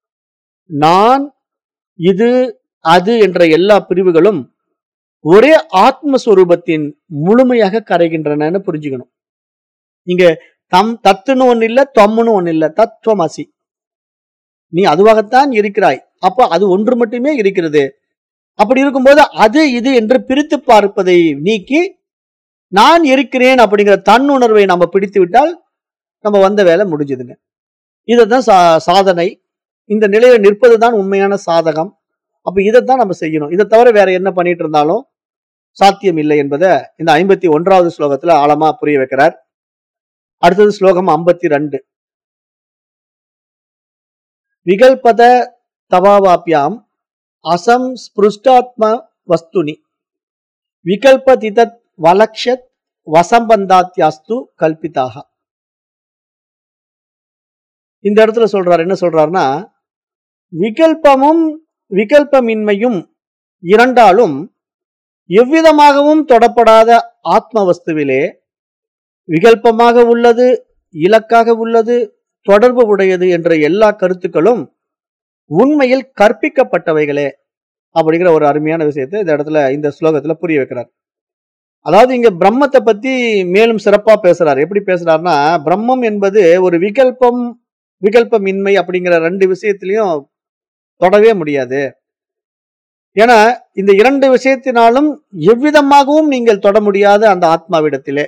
நான் இது அது என்ற எல்லா பிரிவுகளும் ஒரே ஆத்மஸ்வரூபத்தின் முழுமையாக கரைகின்றனன்னு புரிஞ்சுக்கணும் இங்க தம் தத்துன்னு ஒண்ணு இல்ல தொம்முன்னு ஒண்ணு இல்ல தத்துவமசி நீ அதுவாகத்தான் இருக்கிறாய் அப்ப அது ஒன்று மட்டுமே இருக்கிறது அப்படி இருக்கும்போது அது இது என்று பிரித்து பார்ப்பதை நீக்கி நான் இருக்கிறேன் அப்படிங்கிற தன்னுணர்வை நம்ம பிடித்து விட்டால் நம்ம வந்த வேலை முடிஞ்சுதுங்க இதுதான் சா சாதனை இந்த நிலையில நிற்பதுதான் உண்மையான சாதகம் அப்ப இதைத்தான் நம்ம செய்யணும் இதை தவிர வேற என்ன பண்ணிட்டு இருந்தாலும் சாத்தியம் இல்லை என்பதை இந்த ஐம்பத்தி ஒன்றாவது ஸ்லோகத்துல ஆழமா புரிய வைக்கிறார் அடுத்தது ஸ்லோகம் ஐம்பத்தி ரெண்டு விகல்பத தவாவாப்யாம் அசம் ஸ்பிருஷ்டாத்ம வஸ்துனி விகல்பதிதத் வலக்ஷத் வசம்பந்தாத்யாஸ்து கல்பிதாக இந்த இடத்துல சொல்றாரு என்ன சொல்றாருன்னா விகல்பமும் விகல்பமின்மையும் இரண்டாலும் எவ்விதமாகவும் தொடப்படாத ஆத்ம வஸ்துவிலே விகல்பமாக உள்ளது இலக்காக உள்ளது தொடர்பு உடையது என்ற எல்லா கருத்துக்களும் உண்மையில் கற்பிக்கப்பட்டவைகளே அப்படிங்கிற ஒரு அருமையான விஷயத்தை இந்த இடத்துல இந்த ஸ்லோகத்துல புரிய வைக்கிறார் அதாவது இங்க பிரம்மத்தை பத்தி மேலும் சிறப்பா பேசுறாரு எப்படி பேசுறாருன்னா பிரம்மம் என்பது ஒரு விகல்பம் விகல்பமின்மை அப்படிங்கிற ரெண்டு விஷயத்திலையும் தொடவே முடியாது ஏன்னா இந்த இரண்டு விஷயத்தினாலும் எவ்விதமாகவும் நீங்கள் தொட முடியாத அந்த ஆத்மாவிடத்திலே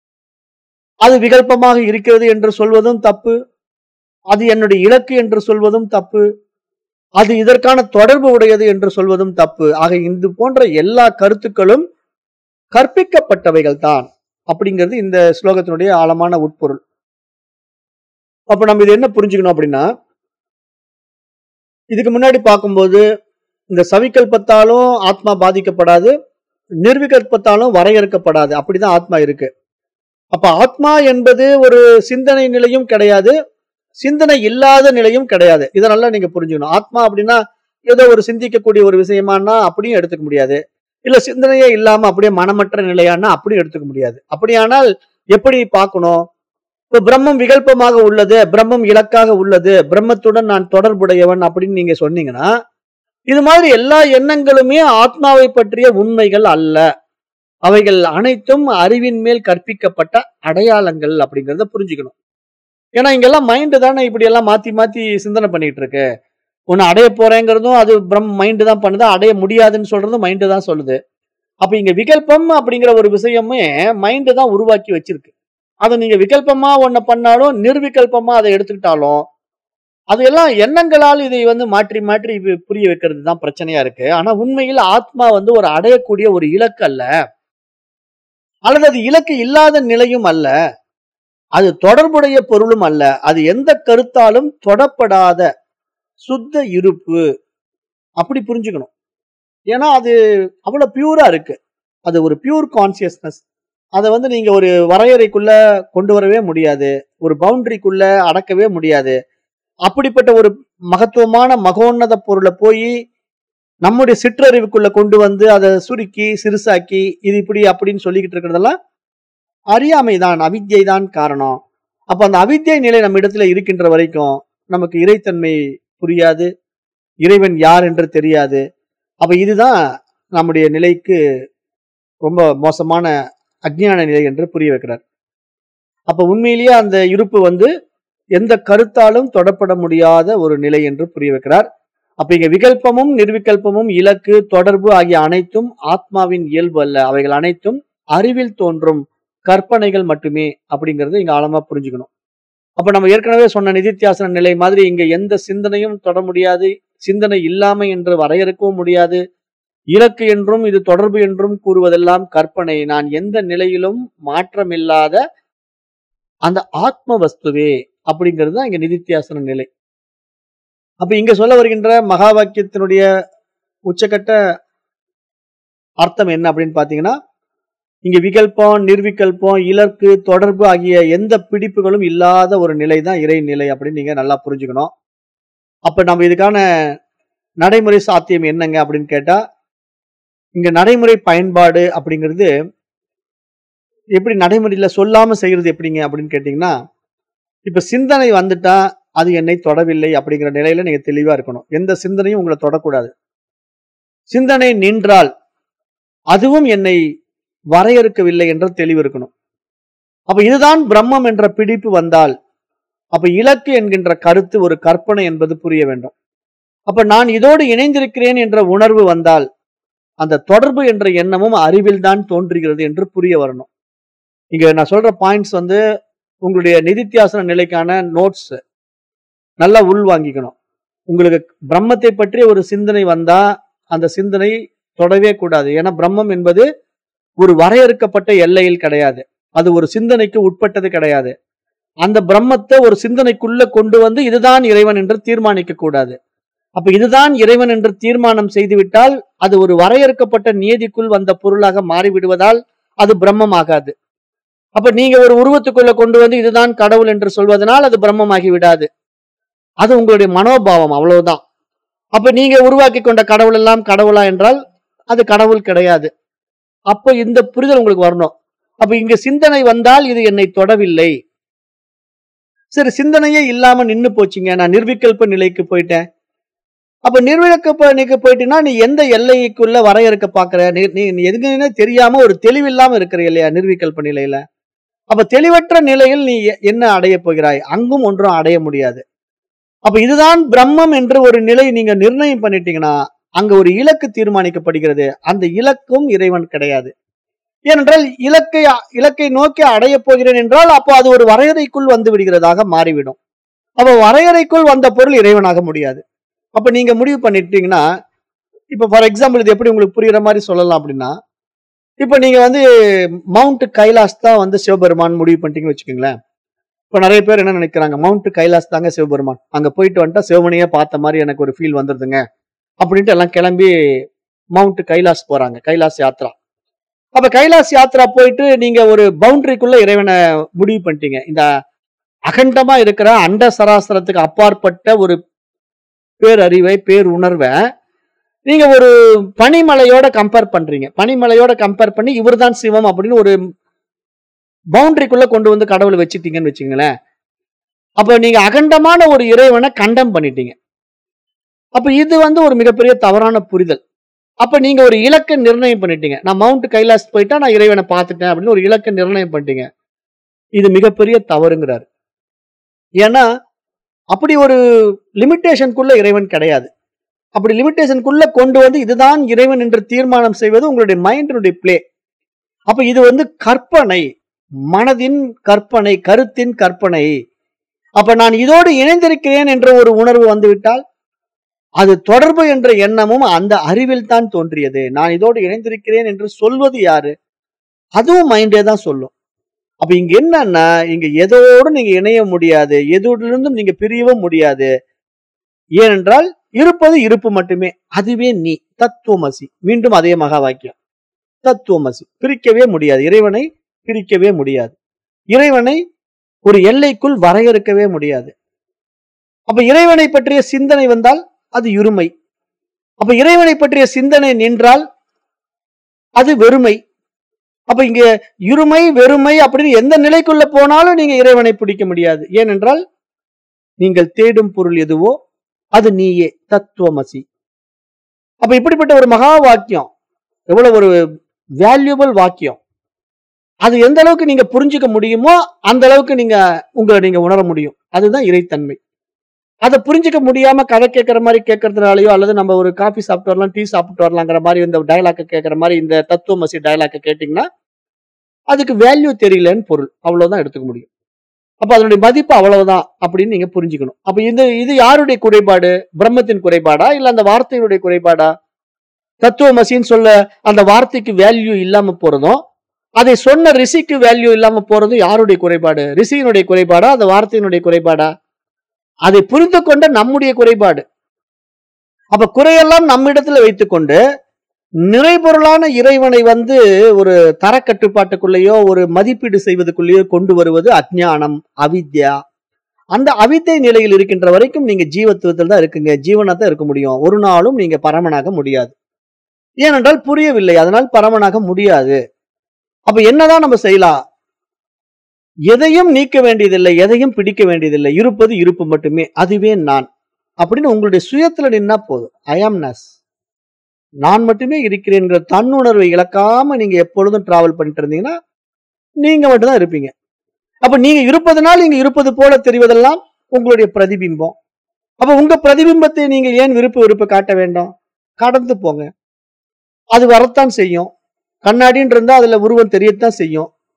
அது விகல்பமாக இருக்கிறது என்று சொல்வதும் தப்பு அது என்னுடைய இலக்கு என்று சொல்வதும் தப்பு அது இதற்கான தொடர்பு உடையது என்று சொல்வதும் தப்பு ஆக இது போன்ற எல்லா கருத்துக்களும் கற்பிக்கப்பட்டவைகள் தான் அப்படிங்கிறது இந்த ஸ்லோகத்தினுடைய ஆழமான உட்பொருள் அப்ப நம்ம இது என்ன புரிஞ்சுக்கணும் அப்படின்னா இதுக்கு முன்னாடி பார்க்கும்போது இந்த சவிகல்பத்தாலும் ஆத்மா பாதிக்கப்படாது நிர்விகல்பத்தாலும் வரையறுக்கப்படாது அப்படிதான் ஆத்மா இருக்கு அப்ப ஆத்மா என்பது ஒரு சிந்தனை நிலையும் கிடையாது சிந்தனை இல்லாத நிலையும் கிடையாது இதை நல்லா நீங்க புரிஞ்சுக்கணும் ஆத்மா அப்படின்னா ஏதோ ஒரு சிந்திக்கக்கூடிய ஒரு விஷயமானா அப்படியும் எடுத்துக்க முடியாது இல்ல சிந்தனையே இல்லாம அப்படியே மனமற்ற நிலையானா அப்படியும் எடுத்துக்க முடியாது அப்படியானால் எப்படி பார்க்கணும் இப்ப பிரம்மம் விகல்பமாக உள்ளது பிரம்மம் இலக்காக உள்ளது பிரம்மத்துடன் நான் தொடர்புடையவன் அப்படின்னு நீங்க சொன்னீங்கன்னா இது மாதிரி எல்லா எண்ணங்களுமே ஆத்மாவை பற்றிய உண்மைகள் அல்ல அவைகள் அனைத்தும் அறிவின் மேல் கற்பிக்கப்பட்ட அடையாளங்கள் அப்படிங்கறத புரிஞ்சுக்கணும் ஏன்னா இங்கெல்லாம் மைண்டு தானே இப்படி எல்லாம் மாத்தி மாத்தி சிந்தனை பண்ணிட்டு இருக்கு ஒன்னு அடைய போறேங்கிறதும் அது பிரம் மைண்டு தான் பண்ணுது அடைய முடியாதுன்னு சொல்றதும் மைண்டு தான் சொல்லுது அப்ப இங்க விகல்பம் அப்படிங்கிற ஒரு விஷயமே மைண்டு தான் உருவாக்கி வச்சிருக்கு அதை நீங்க விகல்பமா ஒன்ன பண்ணாலும் நிர்விகல்பமா அதை எடுத்துக்கிட்டாலும் அது எல்லாம் எண்ணங்களால் இதை வந்து மாற்றி மாற்றி இது புரிய வைக்கிறது தான் பிரச்சனையா இருக்கு ஆனா உண்மையில் ஆத்மா வந்து ஒரு அடையக்கூடிய ஒரு இலக்கு அல்ல அல்லது அது இலக்கு இல்லாத நிலையும் அல்ல அது தொடர்புடைய பொருளும் அல்ல அது எந்த கருத்தாலும் தொடப்படாத சுத்த இருப்பு அப்படி புரிஞ்சுக்கணும் ஏன்னா அது அவ்வளவு பியூரா இருக்கு அது ஒரு பியூர் கான்சியஸ்னஸ் அதை வந்து நீங்க ஒரு வரையறைக்குள்ள கொண்டு வரவே முடியாது ஒரு பவுண்டரிக்குள்ள அடக்கவே முடியாது அப்படிப்பட்ட ஒரு மகத்துவமான மகோன்னத பொருளை போய் நம்முடைய சிற்றறிவுக்குள்ள கொண்டு வந்து அதை சுருக்கி சிறுசாக்கி இது இப்படி அப்படின்னு சொல்லிக்கிட்டு இருக்கிறதெல்லாம் அறியாமை தான் அவித்யை தான் காரணம் அப்ப அந்த அவித்யை நிலை நம்ம இடத்துல இருக்கின்ற வரைக்கும் நமக்கு இறைத்தன்மை புரியாது இறைவன் யார் என்று தெரியாது அப்ப இதுதான் நம்முடைய நிலைக்கு ரொம்ப மோசமான அஜ்ஞான நிலை என்று புரிய வைக்கிறார் அப்ப உண்மையிலேயே அந்த இருப்பு வந்து எந்த கருத்தாலும் தொடப்பட முடியாத ஒரு நிலை என்று புரிய வைக்கிறார் அப்ப இங்க விகல்பமும் நிர்விகல்பமும் இலக்கு தொடர்பு ஆகிய அனைத்தும் ஆத்மாவின் இயல்பு அல்ல அவைகள் அனைத்தும் அறிவில் தோன்றும் கற்பனைகள் மட்டுமே அப்படிங்கறத இங்க ஆழமா புரிஞ்சுக்கணும் அப்ப நம்ம ஏற்கனவே சொன்ன நிதித்தியாசன நிலை மாதிரி இங்க எந்த சிந்தனையும் தொட முடியாது சிந்தனை இல்லாமை என்று வரையறுக்கவும் முடியாது இலக்கு என்றும் இது தொடர்பு என்றும் கூறுவதெல்லாம் கற்பனை நான் எந்த நிலையிலும் மாற்றமில்லாத அந்த ஆத்ம வஸ்துவே அப்படிங்கிறது தான் இங்க நிதித்தியாசன நிலை அப்ப இங்க சொல்ல வருகின்ற மகா வாக்கியத்தினுடைய உச்சக்கட்ட அர்த்தம் என்ன அப்படின்னு பாத்தீங்கன்னா இங்க விகல்பம் நிர்விகல்பம் இலக்கு தொடர்பு ஆகிய எந்த பிடிப்புகளும் இல்லாத ஒரு நிலை தான் இறை நிலை அப்படின்னு நீங்க நல்லா புரிஞ்சுக்கணும் அப்ப நம்ம இதுக்கான நடைமுறை சாத்தியம் என்னங்க அப்படின்னு கேட்டா இங்க நடைமுறை பயன்பாடு அப்படிங்கிறது எப்படி நடைமுறையில சொல்லாம செய்யறது எப்படிங்க அப்படின்னு கேட்டீங்கன்னா இப்ப சிந்தனை வந்துட்டா அது என்னை தொடவில்லை அப்படிங்கிற நிலையில நீங்க தெளிவா இருக்கணும் எந்த சிந்தனையும் உங்களை தொடக்கூடாது சிந்தனை நின்றால் அதுவும் என்னை வரையறுக்கவில்லை என்ற தெளிவு இருக்கணும் அப்ப இதுதான் பிரம்மம் என்ற பிடிப்பு வந்தால் அப்ப இலக்கு என்கின்ற கருத்து ஒரு கற்பனை என்பது புரிய வேண்டும் அப்ப நான் இதோடு இணைந்திருக்கிறேன் என்ற உணர்வு வந்தால் அந்த தொடர்பு என்ற எண்ணமும் அறிவில் தான் தோன்றுகிறது என்று புரிய வரணும் இங்க நான் சொல்ற பாயிண்ட்ஸ் வந்து உங்களுடைய நிதித்தியாசன நிலைக்கான நோட்ஸ் நல்லா உள் வாங்கிக்கணும் உங்களுக்கு பிரம்மத்தை பற்றி ஒரு சிந்தனை வந்தா அந்த சிந்தனை தொடவே கூடாது ஏன்னா பிரம்மம் என்பது ஒரு வரையறுக்கப்பட்ட எல்லையில் கிடையாது அது ஒரு சிந்தனைக்கு உட்பட்டது கிடையாது அந்த பிரம்மத்தை ஒரு சிந்தனைக்குள்ள கொண்டு வந்து இதுதான் இறைவன் என்று தீர்மானிக்க கூடாது அப்ப இதுதான் இறைவன் என்று தீர்மானம் செய்துவிட்டால் அது ஒரு வரையறுக்கப்பட்ட நியதிக்குள் வந்த பொருளாக மாறிவிடுவதால் அது பிரம்மம் ஆகாது அப்ப நீங்க ஒரு உருவத்துக்குள்ள கொண்டு வந்து இதுதான் கடவுள் என்று சொல்வதனால் அது பிரம்மமாகி விடாது அது உங்களுடைய மனோபாவம் அவ்வளவுதான் அப்ப நீங்க உருவாக்கி கொண்ட கடவுள் எல்லாம் கடவுளா என்றால் அது கடவுள் கிடையாது அப்ப இந்த புரிதல் உங்களுக்கு வரணும் அப்ப இங்க சிந்தனை வந்தால் இது என்னை தொடவில்லை சரி சிந்தனையே இல்லாம நின்னு போச்சுங்க நான் நிர்விகல்ப நிலைக்கு போயிட்டேன் அப்ப நிர்விகல்ப நிலைக்கு போயிட்டீங்கன்னா நீ எந்த எல்லைக்குள்ள வரையறுக்க பாக்குற நீ நீ- நீ எதுக்குன்னே தெரியாம ஒரு தெளிவில்லாம இருக்கிற இல்லையா நிர்விகல்ப நிலையில அப்ப தெளிவற்ற நிலையில் நீ எ- என்ன அடைய போகிறாய் அங்கும் ஒன்றும் அடைய முடியாது அப்ப இதுதான் பிரம்மம் என்று ஒரு நிலை நீங்க நிர்ணயம் பண்ணிட்டீங்கன்னா அங்க ஒரு இலக்கு தீர்மானிக்கப்படுகிறது அந்த இலக்கும் இறைவன் கிடையாது ஏனென்றால் இலக்கை இலக்கை நோக்கி அடைய போகிறேன் என்றால் அப்போ அது ஒரு வரையறைக்குள் வந்து விடுகிறதாக மாறிவிடும் அப்ப வரையறைக்குள் வந்த பொருள் இறைவனாக முடியாது அப்ப நீங்க முடிவு பண்ணிட்டீங்கன்னா இப்ப ஃபார் எக்ஸாம்பிள் இது எப்படி உங்களுக்கு புரியுற மாதிரி சொல்லலாம் அப்படின்னா இப்ப நீங்க வந்து மவுண்ட் கைலாஸ் தான் வந்து சிவபெருமான் முடிவு பண்ணிட்டீங்கன்னு வச்சுக்கோங்களேன் இப்ப நிறைய பேர் என்ன நினைக்கிறாங்க மவுண்ட் கைலாஸ் தாங்க சிவபெருமான் அங்க போயிட்டு வந்துட்டா சிவமணியே பார்த்த மாதிரி எனக்கு ஒரு ஃபீல் வந்துருதுங்க அப்படின்ட்டு எல்லாம் கிளம்பி மவுண்ட் கைலாஸ் போறாங்க கைலாஸ் யாத்ரா அப்ப கைலாஸ் யாத்ரா போயிட்டு நீங்க ஒரு பவுண்டரிக்குள்ள இறைவனை முடிவு பண்ணிட்டீங்க இந்த அகண்டமா இருக்கிற அண்ட சராசரத்துக்கு அப்பாற்பட்ட ஒரு பேரறிவை பேருணர்வை நீங்க ஒரு பனிமலையோட கம்பேர் பண்றீங்க பனிமலையோட கம்பேர் பண்ணி இவர்தான் சிவம் அப்படின்னு ஒரு பவுண்டரிக்குள்ள கொண்டு வந்து கடவுளை வச்சுட்டீங்கன்னு வச்சுங்களேன் அப்ப நீங்க அகண்டமான ஒரு இறைவனை கண்டம் பண்ணிட்டீங்க அப்ப இது வந்து ஒரு மிகப்பெரிய தவறான புரிதல் அப்ப நீங்க ஒரு இலக்கை நிர்ணயம் பண்ணிட்டீங்க நான் மவுண்ட் கைலாஸ் போயிட்டா நான் இறைவனை பார்த்துட்டேன் அப்படின்னு ஒரு இலக்கை நிர்ணயம் பண்ணிட்டீங்க இது மிகப்பெரிய தவறுங்கிறாரு ஏன்னா அப்படி ஒரு லிமிட்டேஷனுக்குள்ள இறைவன் கிடையாது அப்படி லிமிட்டேஷனுக்குள்ள கொண்டு வந்து இதுதான் இறைவன் என்று தீர்மானம் செய்வது உங்களுடைய மைண்டினுடைய பிளே அப்ப இது வந்து கற்பனை மனதின் கற்பனை கருத்தின் கற்பனை அப்ப நான் இதோடு இணைந்திருக்கிறேன் என்ற ஒரு உணர்வு வந்துவிட்டால் அது தொடர்பு என்ற எண்ணமும் அந்த அறிவில் தான் தோன்றியது நான் இதோடு இணைந்திருக்கிறேன் என்று சொல்வது யாரு அதுவும் மைண்டே தான் சொல்லும் அப்ப இங்க என்னன்னா இங்க எதோடு நீங்க இணைய முடியாது எதோடிலிருந்தும் நீங்க பிரியவும் முடியாது ஏனென்றால் இருப்பது இருப்பு மட்டுமே அதுவே நீ தத்துவமசி மீண்டும் அதே மகா வாக்கியம் தத்துவமசி பிரிக்கவே முடியாது இறைவனை பிரிக்கவே முடியாது இறைவனை ஒரு எல்லைக்குள் வரையறுக்கவே முடியாது அப்ப இறைவனை பற்றிய சிந்தனை வந்தால் அது இருமை அப்ப இறைவனை பற்றிய சிந்தனை நின்றால் அது வெறுமை அப்ப இங்க இருமை வெறுமை அப்படின்னு எந்த நிலைக்குள்ள போனாலும் நீங்க இறைவனை பிடிக்க முடியாது ஏனென்றால் நீங்கள் தேடும் பொருள் எதுவோ அது நீயே தத்துவமசி அப்ப இப்படிப்பட்ட ஒரு மகா வாக்கியம் எவ்வளவு ஒரு வேல்யூபிள் வாக்கியம் அது எந்த அளவுக்கு நீங்க புரிஞ்சுக்க முடியுமோ அந்த அளவுக்கு நீங்க உங்களை நீங்க உணர முடியும் அதுதான் இறைத்தன்மை அதை புரிஞ்சுக்க முடியாம கதை கேட்கற மாதிரி கேட்கறதுனாலயோ அல்லது நம்ம ஒரு காஃபி சாப்பிட்டு வரலாம் டீ சாப்பிட்டு வரலாங்கிற மாதிரி இந்த டயலாக்க கேட்கற மாதிரி இந்த தத்துவமசி டயலாக்க கேட்டீங்கன்னா அதுக்கு வேல்யூ தெரியலன்னு பொருள் அவ்வளவுதான் எடுத்துக்க முடியும் அப்ப அதனுடைய மதிப்பு அவ்வளவுதான் அப்படின்னு நீங்க புரிஞ்சுக்கணும் அப்ப இது இது யாருடைய குறைபாடு பிரம்மத்தின் குறைபாடா இல்ல அந்த வார்த்தையினுடைய குறைபாடா தத்துவமசின்னு சொல்ல அந்த வார்த்தைக்கு வேல்யூ இல்லாம போறதும் அதை சொன்ன ரிஷிக்கு வேல்யூ இல்லாம போறதும் யாருடைய குறைபாடு ரிஷியினுடைய குறைபாடா அந்த வார்த்தையினுடைய குறைபாடா அதை புரிந்து கொண்ட நம்முடைய குறைபாடு அப்ப குறையெல்லாம் நம்மிடத்துல வைத்துக்கொண்டு நிறைபொருளான இறைவனை வந்து ஒரு தரக்கட்டுப்பாட்டுக்குள்ளேயோ ஒரு மதிப்பீடு செய்வதற்குள்ளேயோ கொண்டு வருவது அஜ்ஞானம் அவித்யா அந்த அவித்தை நிலையில் இருக்கின்ற வரைக்கும் நீங்க ஜீவத்துவத்தில் தான் இருக்குங்க ஜீவனா தான் இருக்க முடியும் ஒரு நாளும் நீங்க பரமனாக முடியாது ஏனென்றால் புரியவில்லை அதனால் பரமனாக முடியாது அப்ப என்னதான் நம்ம செய்யலாம் எதையும் நீக்க வேண்டியதில்லை எதையும் பிடிக்க வேண்டியதில்லை இருப்பது இருப்பு மட்டுமே அதுவே நான் அப்படின்னு உங்களுடைய சுயத்துல நின்னா போதும் ஐஆம்னஸ் நான் மட்டுமே இருக்கிறேங்கிற தன்னுணர்வை இழக்காம நீங்க எப்பொழுதும் டிராவல் பண்ணிட்டு இருந்தீங்கன்னா நீங்க மட்டும்தான் இருப்பீங்க அப்ப நீங்க இருப்பதனால் நீங்க இருப்பது போல தெரிவதெல்லாம் உங்களுடைய பிரதிபிம்பம் அப்ப உங்க பிரதிபிம்பத்தை நீங்க ஏன் விருப்பு வெறுப்பு காட்ட வேண்டும் கடந்து போங்க அது வரத்தான் செய்யும் கண்ணாடின்னு இருந்தா அதுல உருவம் தெரியத்தான் செய்யும்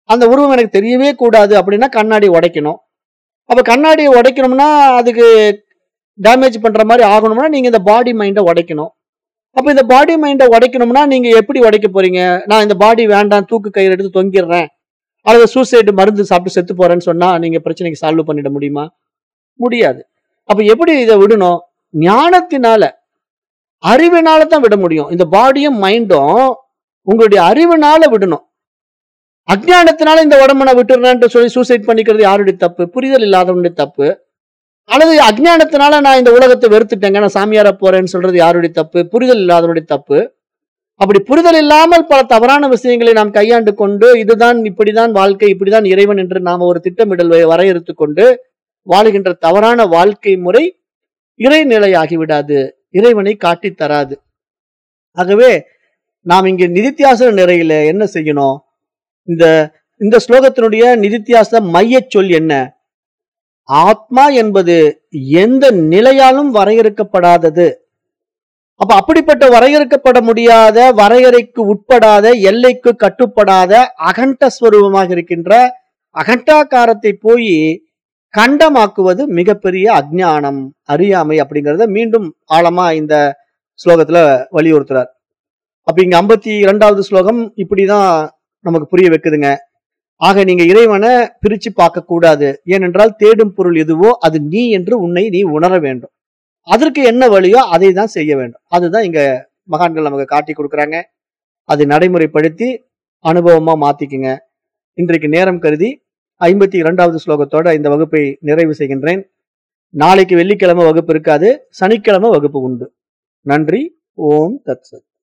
அந்த உருவம் எனக்கு தெரியவே கூடாது அப்படின்னா கண்ணாடி உடைக்கணும் அப்ப கண்ணாடியை உடைக்கணும்னா அதுக்கு டேமேஜ் பண்ற மாதிரி ஆகணும்னா நீங்க இந்த பாடி மைண்டை உடைக்கணும் அப்ப இந்த பாடி மைண்டை உடைக்கணும்னா நீங்க எப்படி உடைக்க போறீங்க நான் இந்த பாடி வேண்டாம் தூக்கு கயிறு எடுத்து தொங்கிடுறேன் அல்லது சூசைடு மருந்து சாப்பிட்டு செத்து போறேன்னு சொன்னா நீங்க பிரச்சனைக்கு சால்வ் பண்ணிட முடியுமா முடியாது அப்ப எப்படி இதை விடணும் ஞானத்தினால அறிவினால தான் விட முடியும் இந்த பாடியும் மைண்டும் உங்களுடைய அறிவினால விடணும் அஜ்ஞானத்தினால இந்த உடம்ப நான் விட்டுறேன்ட்டு சொல்லி சூசைட் பண்ணிக்கிறது யாருடைய தப்பு புரிதல் இல்லாதவனுடைய தப்பு அல்லது அஜ்ஞானத்தினால நான் இந்த உலகத்தை வெறுத்துட்டேங்க நான் சாமியார போறேன்னு சொல்றது யாருடைய தப்பு புரிதல் இல்லாதவனுடைய தப்பு அப்படி புரிதல் இல்லாமல் பல தவறான விஷயங்களை நாம் கையாண்டு கொண்டு இதுதான் இப்படிதான் வாழ்க்கை இப்படிதான் இறைவன் என்று நாம ஒரு திட்டமிடல் வ- வரையறுத்து கொண்டு வாழுகின்ற தவறான வாழ்க்கை முறை இறைநிலையாகி விடாது இறைவனை காட்டித் தராது ஆகவே நாம் இங்கே நிதித்தியாச நிறையில என்ன செய்யணும் இந்த இந்த ஸ்லோகத்தினுடைய நிதித்தியாச மையச் சொல் என்ன ஆத்மா என்பது எந்த நிலையாலும் வரையறுக்கப்படாதது அப்ப அப்படிப்பட்ட வரையறுக்கப்பட முடியாத வரையறைக்கு உட்படாத எல்லைக்கு கட்டுப்படாத அகண்ட ஸ்வரூபமாக இருக்கின்ற அகண்டாகாரத்தை போய் கண்டமாக்குவது மிகப்பெரிய அஜ்ஞானம் அறியாமை அப்படிங்கறத மீண்டும் ஆழமா இந்த ஸ்லோகத்துல வலியுறுத்துறார் அப்ப இங்க ஐம்பத்தி இரண்டாவது ஸ்லோகம் இப்படிதான் நமக்கு புரிய வைக்குதுங்க ஆக நீங்க இறைவனை பிரிச்சு பார்க்க கூடாது ஏனென்றால் தேடும் பொருள் எதுவோ அது நீ என்று உன்னை நீ உணர வேண்டும் அதற்கு என்ன வழியோ அதை தான் செய்ய வேண்டும் அதுதான் இங்க மகான்கள் நமக்கு காட்டி கொடுக்குறாங்க அதை நடைமுறைப்படுத்தி அனுபவமா மாத்திக்குங்க இன்றைக்கு நேரம் கருதி ஐம்பத்தி இரண்டாவது ஸ்லோகத்தோட இந்த வகுப்பை நிறைவு செய்கின்றேன் நாளைக்கு வெள்ளிக்கிழமை வகுப்பு இருக்காது சனிக்கிழமை வகுப்பு உண்டு நன்றி ஓம் தத் சத்